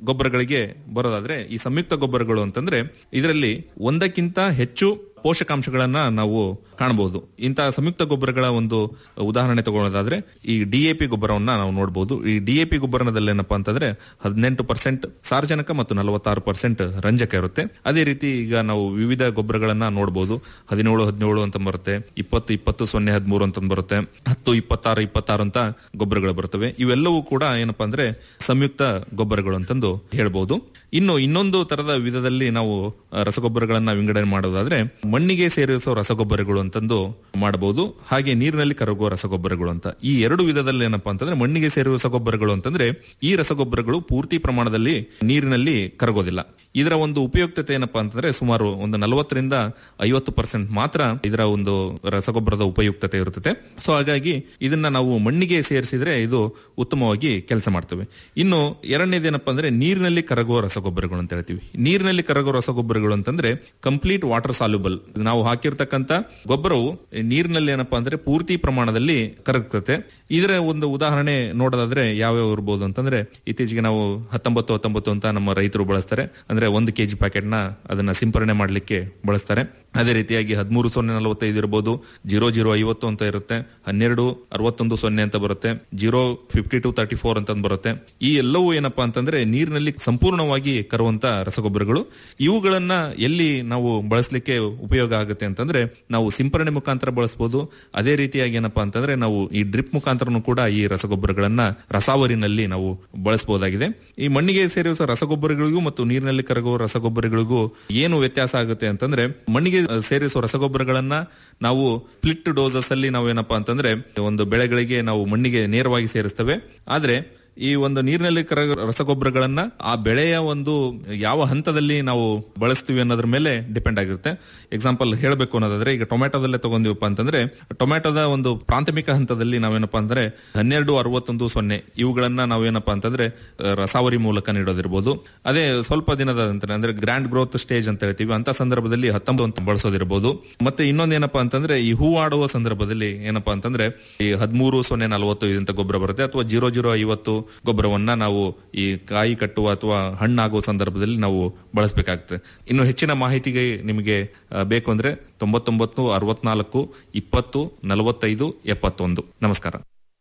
ಗೊಬ್ಬರಗಳಿಗೆ ಬರೋದಾದ್ರೆ ಈ ಸಂಯುಕ್ತ ಗೊಬ್ಬರಗಳು ಅಂತಂದ್ರೆ ಇದರಲ್ಲಿ ಒಂದಕ್ಕಿಂತ ಹೆಚ್ಚು ಪೋಷಕಾಂಶಗಳನ್ನ ನಾವು ಕಾಣಬಹುದು ಇಂತಹ ಸಂಯುಕ್ತ ಗೊಬ್ಬರಗಳ ಒಂದು ಉದಾಹರಣೆ ತಗೊಳ್ಳೋದಾದ್ರೆ ಈ ಡಿಎಪಿ ಗೊಬ್ಬರವನ್ನ ನಾವು ನೋಡಬಹುದು ಈ ಡಿಎಪಿ ಗೊಬ್ಬರದಲ್ಲಿ ಏನಪ್ಪಾ ಅಂತಂದ್ರೆ ಹದಿನೆಂಟು ಪರ್ಸೆಂಟ್ ಸಾರ್ವಜನಿಕ ಮತ್ತು ನಲವತ್ತಾರು ಪರ್ಸೆಂಟ್ ರಂಜಕ ಇರುತ್ತೆ ಅದೇ ರೀತಿ ಈಗ ನಾವು ವಿವಿಧ ಗೊಬ್ಬರಗಳನ್ನ ನೋಡಬಹುದು ಹದಿನೇಳು ಹದಿನೇಳು ಅಂತ ಬರುತ್ತೆ ಇಪ್ಪತ್ತು ಇಪ್ಪತ್ತು ಸೊನ್ನೆ ಹದಿಮೂರು ಅಂತ ಬರುತ್ತೆ ಹತ್ತು ಇಪ್ಪತ್ತಾರು ಇಪ್ಪತ್ತಾರು ಅಂತ ಗೊಬ್ಬರಗಳು ಬರ್ತವೆ ಇವೆಲ್ಲವೂ ಕೂಡ ಏನಪ್ಪಾ ಅಂದ್ರೆ ಸಂಯುಕ್ತ ಗೊಬ್ಬರಗಳು ಅಂತಂದು ಹೇಳ್ಬಹುದು ಇನ್ನು ಇನ್ನೊಂದು ತರದ ವಿಧದಲ್ಲಿ ನಾವು ಆ, ರಸಗೊಬ್ಬರಗಳನ್ನ ವಿಂಗಡಣೆ ಮಾಡೋದಾದ್ರೆ ಮಣ್ಣಿಗೆ ಸೇರಿಸೋ ರಸಗೊಬ್ಬರಗಳು ಅಂತಂದು ಮಾಡಬಹುದು ಹಾಗೆ ನೀರಿನಲ್ಲಿ ಕರಗುವ ರಸಗೊಬ್ಬರಗಳು ಅಂತ ಈ ಎರಡು ವಿಧದಲ್ಲಿ ಏನಪ್ಪಾ ಅಂತಂದ್ರೆ ಮಣ್ಣಿಗೆ ಸೇರುವ ರಸಗೊಬ್ಬರಗಳು ಅಂತಂದ್ರೆ ಈ ರಸಗೊಬ್ಬರಗಳು ಪೂರ್ತಿ ಪ್ರಮಾಣದಲ್ಲಿ ನೀರಿನಲ್ಲಿ ಕರಗೋದಿಲ್ಲ ಇದರ ಒಂದು ಉಪಯುಕ್ತತೆ ಏನಪ್ಪಾ ಅಂತಂದ್ರೆ ಸುಮಾರು ಒಂದು ನಲವತ್ತರಿಂದ ಐವತ್ತು ಪರ್ಸೆಂಟ್ ಮಾತ್ರ ಇದರ ಒಂದು ರಸಗೊಬ್ಬರದ ಉಪಯುಕ್ತತೆ ಇರುತ್ತದೆ ಸೊ ಹಾಗಾಗಿ ಇದನ್ನ ನಾವು ಮಣ್ಣಿಗೆ ಸೇರಿಸಿದ್ರೆ ಇದು ಉತ್ತಮವಾಗಿ ಕೆಲಸ ಮಾಡ್ತವೆ ಇನ್ನು ಎರಡನೇದೇನಪ್ಪ ಅಂದ್ರೆ ನೀರಿನಲ್ಲಿ ಕರಗುವ ರಸಗೊಬ್ಬರಗಳು ಅಂತ ಹೇಳ್ತೀವಿ ನೀರಿನಲ್ಲಿ ಕರಗುವ ರಸಗೊಬ್ಬರಗಳು ಅಂತಂದ್ರೆ ಕಂಪ್ಲೀಟ್ ವಾಟರ್ ಸಾಲ್ಯುಬಲ್ ನಾವು ಹಾಕಿರ್ತಕ್ಕಂತ ಗೊಬ್ಬರವು ನೀರಿನಲ್ಲಿ ಏನಪ್ಪಾ ಅಂದ್ರೆ ಪೂರ್ತಿ ಪ್ರಮಾಣದಲ್ಲಿ ಕರಗುತ್ತದೆ ಇದರ ಒಂದು ಉದಾಹರಣೆ ನೋಡೋದಾದ್ರೆ ಯಾವ್ಯಾವ ಇರ್ಬೋದು ಅಂತಂದ್ರೆ ಇತ್ತೀಚೆಗೆ ನಾವು ಹತ್ತೊಂಬತ್ತು ಹತ್ತೊಂಬತ್ತು ಅಂತ ನಮ್ಮ ರೈತರು ಬಳಸ್ತಾರೆ ಅಂದ್ರೆ ಒಂದು ಕೆಜಿ ಪ್ಯಾಕೆಟ್ ನ ಅದನ್ನ ಸಿಂಪರಣೆ ಮಾಡ್ಲಿಕ್ಕೆ ಬಳಸ್ತಾರೆ ಅದೇ ರೀತಿಯಾಗಿ ಹದಿಮೂರು ಸೊನ್ನೆ ನಲವತ್ತೈದು ಇರಬಹುದು ಜೀರೋ ಜೀರೋ ಐವತ್ತು ಅಂತ ಇರುತ್ತೆ ಹನ್ನೆರಡು ಅರವತ್ತೊಂದು ಸೊನ್ನೆ ಅಂತ ಬರುತ್ತೆ zero fifty two thirty four ಅಂತ ಬರುತ್ತೆ ಈ ಎಲ್ಲವೂ ಏನಪ್ಪಾ ಅಂತಂದ್ರೆ ನೀರಿನಲ್ಲಿ ಸಂಪೂರ್ಣವಾಗಿ ಕರುವಂತ ರಸಗೊಬ್ಬರಗಳು ಇವುಗಳನ್ನ ಎಲ್ಲಿ ನಾವು ಬಳಸಲಿಕ್ಕೆ ಉಪಯೋಗ ಆಗುತ್ತೆ ಅಂತಂದ್ರೆ ನಾವು ಸಿಂಪರಣೆ ಮುಖಾಂತರ ಬಳಸಬಹುದು ಅದೇ ರೀತಿಯಾಗಿ ಏನಪ್ಪಾ ಅಂತಂದ್ರೆ ನಾವು ಈ ಡ್ರಿಪ್ ಮುಖಾಂತರನು ಕೂಡ ಈ ರಸಗೊಬ್ಬರಗಳನ್ನ ರಸಾವರಿನಲ್ಲಿ ನಾವು ಬಳಸಬಹುದಾಗಿದೆ ಈ ಮಣ್ಣಿಗೆ ಸೇರಿಸುವ ರಸಗೊಬ್ಬರಗಳಿಗೂ ಮತ್ತು ನೀರಿನಲ್ಲಿ ಕರಗುವ ರಸಗೊಬ್ಬರಗಳಿಗೂ ಏನು ವ್ಯತ್ಯಾಸ ಆಗುತ್ತೆ ಅಂತಂದ್ರೆ ಮಣ್ಣಿಗೆ ಸೇರಿಸುವ ರಸಗೊಬ್ಬರಗಳನ್ನ ನಾವು ಸ್ಪ್ಲಿಟ್ ಡೋಸಸ್ ಅಲ್ಲಿ ನಾವು ಏನಪ್ಪಾ ಅಂತಂದ್ರೆ ಒಂದು ಬೆಳೆಗಳಿಗೆ ನಾವು ಮಣ್ಣಿಗೆ ನೇರವಾಗಿ ಸೇರಿಸ್ತೇವೆ ಆದ್ರೆ ಈ ಒಂದು ನೀರಿನಲ್ಲಿ ಕರಗ ರಸಗೊಬ್ಬರಗಳನ್ನ ಆ ಬೆಳೆಯ ಒಂದು ಯಾವ ಹಂತದಲ್ಲಿ ನಾವು ಬಳಸ್ತೀವಿ ಅನ್ನೋದ್ರ ಮೇಲೆ ಡಿಪೆಂಡ್ ಆಗಿರುತ್ತೆ ಎಕ್ಸಾಂಪಲ್ ಹೇಳಬೇಕು ಅನ್ನೋದಾದ್ರೆ ಈಗ ಟೊಮ್ಯಾಟೋದಲ್ಲೇ ತಗೊಂಡಿವಪ್ಪ ಅಂತಂದ್ರೆ ಟೊಮ್ಯಾಟೋದ ಒಂದು ಪ್ರಾಥಮಿಕ ಹಂತದಲ್ಲಿ ನಾವೇನಪ್ಪಾ ಅಂದ್ರೆ ಹನ್ನೆರಡು ಅರವತ್ತೊಂದು ಸೊನ್ನೆ ಇವುಗಳನ್ನ ನಾವೇನಪ್ಪಾ ಅಂತಂದ್ರೆ ಆ, ರಸಾವರಿ ಮೂಲಕ ನೀಡೋದಿರ್ಬೋದು ಅದೇ ಸ್ವಲ್ಪ ದಿನದ ನಂತರ ಅಂದ್ರೆ ಗ್ರ್ಯಾಂಡ್ ಗ್ರೋತ್ ಸ್ಟೇಜ್ ಅಂತ ಹೇಳ್ತೀವಿ ಅಂತ ಸಂದರ್ಭದಲ್ಲಿ ಹತ್ತೊಂಬತ್ತು ಅಂತ ಬಳಸೋದಿರ್ಬೋದು ಮತ್ತೆ ಇನ್ನೊಂದೇನಪ್ಪಾ ಅಂತಂದ್ರೆ ಈ ಹೂ ಆಡುವ ಸಂದರ್ಭದಲ್ಲಿ ಏನಪ್ಪಾ ಅಂತಂದ್ರೆ ಈ ಹದಿಮೂರು ಸೊನ್ನೆ ನಲವತ್ತು ಇಂತ ಗೊಬ್ಬರ ಬರುತ್ತೆ ಅಥವಾ ಜೀರೋ ಜೀರೋ ಐವತ್ತು ಗೊಬ್ಬರವನ್ನ ನಾವು ಈ ಕಾಯಿ ಕಟ್ಟುವ ಅಥವಾ ಹಣ್ಣಾಗುವ ಸಂದರ್ಭದಲ್ಲಿ ನಾವು ಬಳಸಬೇಕಾಗ್ತದೆ ಇನ್ನು ಹೆಚ್ಚಿನ ಮಾಹಿತಿಗೆ ನಿಮಗೆ ಆ, ಬೇಕು ಅಂದ್ರೆ ತೊಂಬತ್ತೊಂಬತ್ತು ಅರವತ್ನಾಲ್ಕು ಇಪ್ಪತ್ತು ನಲವತ್ತೈದು ಎಪ್ಪತ್ತೊಂದು ನಮಸ್ಕಾರ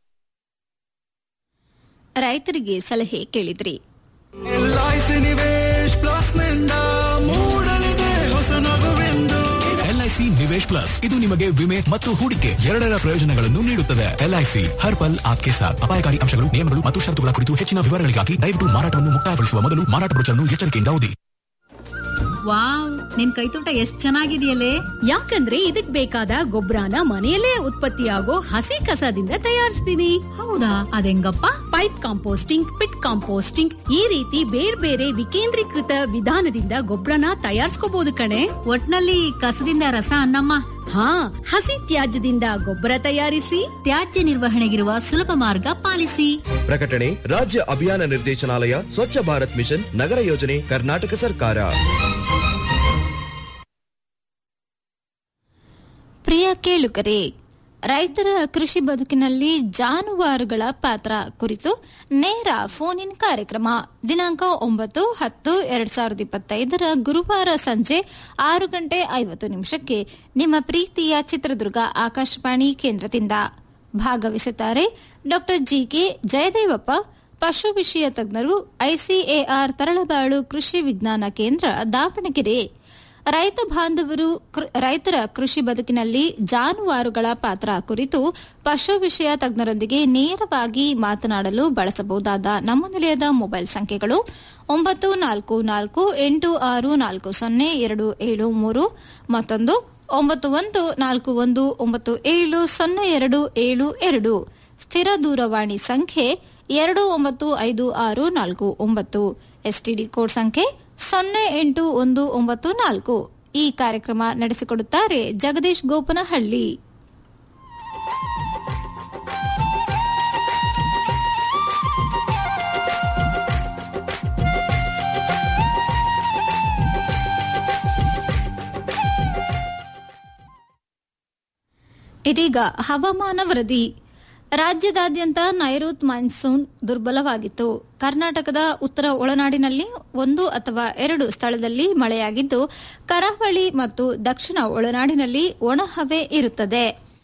ರೈತರಿಗೆ ಸಲಹೆ ಕೇಳಿದ್ರಿ ಎಲ್ಐಸಿ ನಿವೇಶ್ ಪ್ಲಸ್ ನಿಂದ ಮೂಡಲಿದೆ ಹೊಸ ನಗುವೆಂದು ಎಲ್ಐಸಿ ನಿವೇಶ್ ಪ್ಲಸ್ ಇದು ನಿಮಗೆ ವಿಮೆ ಮತ್ತು ಹೂಡಿಕೆ ಎರಡರ ಪ್ರಯೋಜನಗಳನ್ನು ನೀಡುತ್ತದೆ ಎಲ್ಐಸಿ ಹರ್ ಪಲ್ ಆಪ್ಕೆ ಸಾಥ್ ಅಪಾಯಕಾರಿ ಅಂಶಗಳು ನಿಯಮಗಳು ಮತ್ತು ಷರತ್ತುಗಳ ಕುರಿತು ಹೆಚ್ಚಿನ ವಿವರಗಳಿಗಾಗಿ ದಯವಿಟ್ಟು ಮಾರಾಟವನ್ನು ಮುಕ್ತಾಯಗೊಳಿಸುವ ಮೊದಲು ಮಾರಾಟ ಬ್ರೋಚರ್ನ್ನು ಎಚ್ಚರಿಕೆಯಿಂದ ಓದಿ ವಾವ್ ನಿನ್ ಕೈತೋಟ ಎಷ್ಟ್ ಚೆನ್ನಾಗಿದೆಯಲ್ಲೇ ಯಾಕಂದ್ರೆ ಇದಕ್ ಬೇಕಾದ ಗೊಬ್ಬರನ ಮನೆಯಲ್ಲೇ ಉತ್ಪತ್ತಿಯಾಗೋ ಹಸಿ ಕಸದಿಂದ ತಯಾರಿಸ್ತೀನಿ ಹೌದಾ ಅದೆಂಗಪ್ಪ ಪೈಪ್ ಕಾಂಪೋಸ್ಟಿಂಗ್ ಪಿಟ್ ಕಾಂಪೋಸ್ಟಿಂಗ್ ಈ ರೀತಿ ಬೇರೆ ಬೇರೆ ವಿಕೇಂದ್ರೀಕೃತ ವಿಧಾನದಿಂದ ಗೊಬ್ಬರನ ತಯಾರಿಸ್ಕೋಬಹುದು ಕಣೆ ಒಟ್ನಲ್ಲಿ ಕಸದಿಂದ ರಸ ಅನ್ನಮ್ಮ ಹಾ ಹಸಿ ತ್ಯಾಜ್ಯದಿಂದ ಗೊಬ್ಬರ ತಯಾರಿಸಿ ತ್ಯಾಜ್ಯ ನಿರ್ವಹಣೆಗಿರುವ ಸುಲಭ ಮಾರ್ಗ ಪಾಲಿಸಿ ಪ್ರಕಟಣೆ ರಾಜ್ಯ ಅಭಿಯಾನ ನಿರ್ದೇಶನಾಲಯ ಸ್ವಚ್ಛ ಭಾರತ್ ಮಿಷನ್ ನಗರ ಯೋಜನೆ ಕರ್ನಾಟಕ ಸರ್ಕಾರ ಪ್ರಿಯ ಕೇಳುಗರೆ ರೈತರ ಕೃಷಿ ಬದುಕಿನಲ್ಲಿ ಜಾನುವಾರುಗಳ ಪಾತ್ರ ಕುರಿತು ನೇರ ಫೋನ್ ಇನ್ ಕಾರ್ಯಕ್ರಮ ದಿನಾಂಕ ಒಂಬತ್ತು ಹತ್ತು ಎರಡ್ ಸಾವಿರದ ಇಪ್ಪತ್ತೈದರ ಗುರುವಾರ ಸಂಜೆ ಆರು ಗಂಟೆ ಐವತ್ತು ನಿಮಿಷಕ್ಕೆ ನಿಮ್ಮ ಪ್ರೀತಿಯ ಚಿತ್ರದುರ್ಗ ಆಕಾಶವಾಣಿ ಕೇಂದ್ರದಿಂದ ಭಾಗವಹಿಸುತ್ತಾರೆ ಡಾ ಜಿಕೆ ಜಯದೇವಪ್ಪ ಪಶು ವಿಷಯ ತಜ್ಞರು ಐಸಿಎಆರ್ ತರಳಬಾಳು ಕೃಷಿ ವಿಜ್ಞಾನ ಕೇಂದ್ರ ದಾವಣಗೆರೆ ರೈತ ಬಾಂಧವರು ಕೃ- ರೈತರ ಕೃಷಿ ಬದುಕಿನಲ್ಲಿ ಜಾನುವಾರುಗಳ ಪಾತ್ರ ಕುರಿತು ಪಶು ವಿಷಯ ತಜ್ಞರೊಂದಿಗೆ ನೇರವಾಗಿ ಮಾತನಾಡಲು ಬಳಸಬಹುದಾದ ನಮ್ಮ ನಿಲಯದ ಮೊಬೈಲ್ ಸಂಖ್ಯೆಗಳು ಒಂಬತ್ತು ನಾಲ್ಕು ನಾಲ್ಕು ಎಂಟು ಆರು ನಾಲ್ಕು ಸೊನ್ನೆ ಎರಡು ಏಳು ಮೂರು ಮತ್ತೊಂದು ಒಂಬತ್ತು ಒಂದು ನಾಲ್ಕು ಒಂದು ಒಂಬತ್ತು ಏಳು ಸೊನ್ನೆ ಎರಡು ಏಳು ಎರಡು ಸ್ಥಿರ ದೂರವಾಣಿ ಸಂಖ್ಯೆ ಎರಡು ಒಂಬತ್ತು ಐದು ಆರು ನಾಲ್ಕು ಒಂಬತ್ತು ಎಸ್ಟಿಡಿ ಕೋಡ್ ಸಂಖ್ಯೆ ಸೊನ್ನೆ ಎಂಟು ಒಂದು ಒಂಬತ್ತು ನಾಲ್ಕು ಈ ಕಾರ್ಯಕ್ರಮ ನಡೆಸಿಕೊಡುತ್ತಾರೆ ಜಗದೀಶ್ ಗೋಪನಹಳ್ಳಿ ಇದೀಗ ಹವಾಮಾನ ವರದಿ ರಾಜ್ಯದಾದ್ಯಂತ ನೈಋತ್ ಮಾನ್ಸೂನ್ ದುರ್ಬಲವಾಗಿತ್ತು ಕರ್ನಾಟಕದ ಉತ್ತರ ಒಳನಾಡಿನಲ್ಲಿ ಒಂದು ಅಥವಾ ಎರಡು ಸ್ಥಳದಲ್ಲಿ ಮಳೆಯಾಗಿದ್ದು ಕರಾವಳಿ ಮತ್ತು ದಕ್ಷಿಣ ಒಳನಾಡಿನಲ್ಲಿ ಒಣಹವೆ ಇರುತ್ತದೆ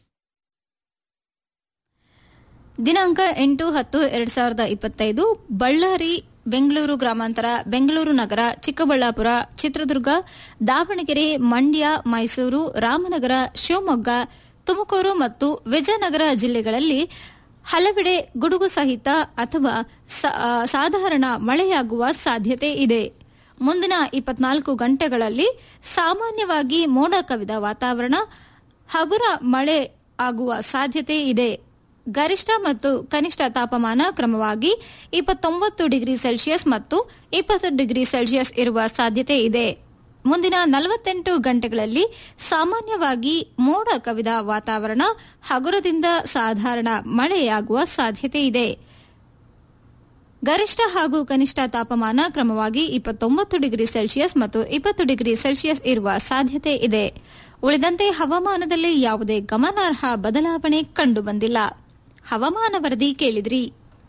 ದಿನಾಂಕ ಎಂಟು ಹತ್ತು ಎರಡ್ ಸಾವಿರದ ಇಪ್ಪತ್ತೈದು ಬಳ್ಳಾರಿ ಬೆಂಗಳೂರು ಗ್ರಾಮಾಂತರ ಬೆಂಗಳೂರು ನಗರ ಚಿಕ್ಕಬಳ್ಳಾಪುರ ಚಿತ್ರದುರ್ಗ ದಾವಣಗೆರೆ ಮಂಡ್ಯ ಮೈಸೂರು ರಾಮನಗರ ಶಿವಮೊಗ್ಗ ತುಮಕೂರು ಮತ್ತು ವಿಜಯನಗರ ಜಿಲ್ಲೆಗಳಲ್ಲಿ ಹಲವೆಡೆ ಗುಡುಗು ಸಹಿತ ಅಥವಾ ಸಾಧಾರಣ ಮಳೆಯಾಗುವ ಸಾಧ್ಯತೆ ಇದೆ ಮುಂದಿನ ಇಪ್ಪತ್ನಾಲ್ಕು ಗಂಟೆಗಳಲ್ಲಿ ಸಾಮಾನ್ಯವಾಗಿ ಮೋಡ ಕವಿದ ವಾತಾವರಣ ಹಗುರ ಮಳೆ ಆಗುವ ಸಾಧ್ಯತೆ ಇದೆ ಗರಿಷ್ಠ ಮತ್ತು ಕನಿಷ್ಠ ತಾಪಮಾನ ಕ್ರಮವಾಗಿ ಇಪ್ಪತ್ತೊಂಬತ್ತು ಡಿಗ್ರಿ ಸೆಲ್ಸಿಯಸ್ ಮತ್ತು ಇಪ್ಪತ್ತು ಡಿಗ್ರಿ ಸೆಲ್ಸಿಯಸ್ ಇರುವ ಸಾಧ್ಯತೆ ಇದೆ ಮುಂದಿನ ನಲವತ್ತೆಂಟು ಗಂಟೆಗಳಲ್ಲಿ ಸಾಮಾನ್ಯವಾಗಿ ಮೋಡ ಕವಿದ ವಾತಾವರಣ ಹಗುರದಿಂದ ಸಾಧಾರಣ ಮಳೆಯಾಗುವ ಸಾಧ್ಯತೆ ಇದೆ ಗರಿಷ್ಠ ಹಾಗೂ ಕನಿಷ್ಠ ತಾಪಮಾನ ಕ್ರಮವಾಗಿ ಇಪ್ಪತ್ತೊಂಬತ್ತು ಡಿಗ್ರಿ ಸೆಲ್ಸಿಯಸ್ ಮತ್ತು ಇಪ್ಪತ್ತು ಡಿಗ್ರಿ ಸೆಲ್ಸಿಯಸ್ ಇರುವ ಸಾಧ್ಯತೆ ಇದೆ ಉಳಿದಂತೆ ಹವಾಮಾನದಲ್ಲಿ ಯಾವುದೇ ಗಮನಾರ್ಹ ಬದಲಾವಣೆ ಕಂಡುಬಂದಿಲ್ಲ ಹವಾಮಾನ ವರದಿ ಕೇಳಿದ್ರಿ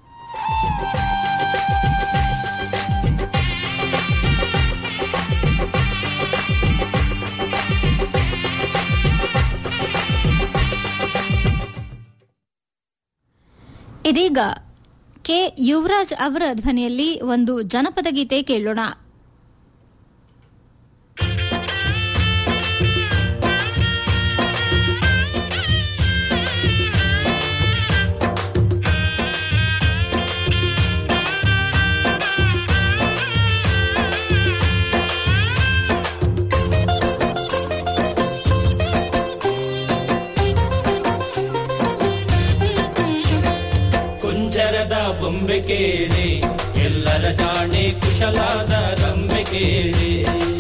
ಇದೀಗ ಕೆ ಯುವರಾಜ್ ಅವರ ಧ್ವನಿಯಲ್ಲಿ ಒಂದು ಜನಪದ ಗೀತೆ ಕೇಳೋಣ ಕುಂಜರದ ಬೊಂಬೆ ಕೇಳಿ ಎಲ್ಲರ ಜಾಣೆ ಕುಶಲಾದ ರಂಬೆ ಕೇಳಿ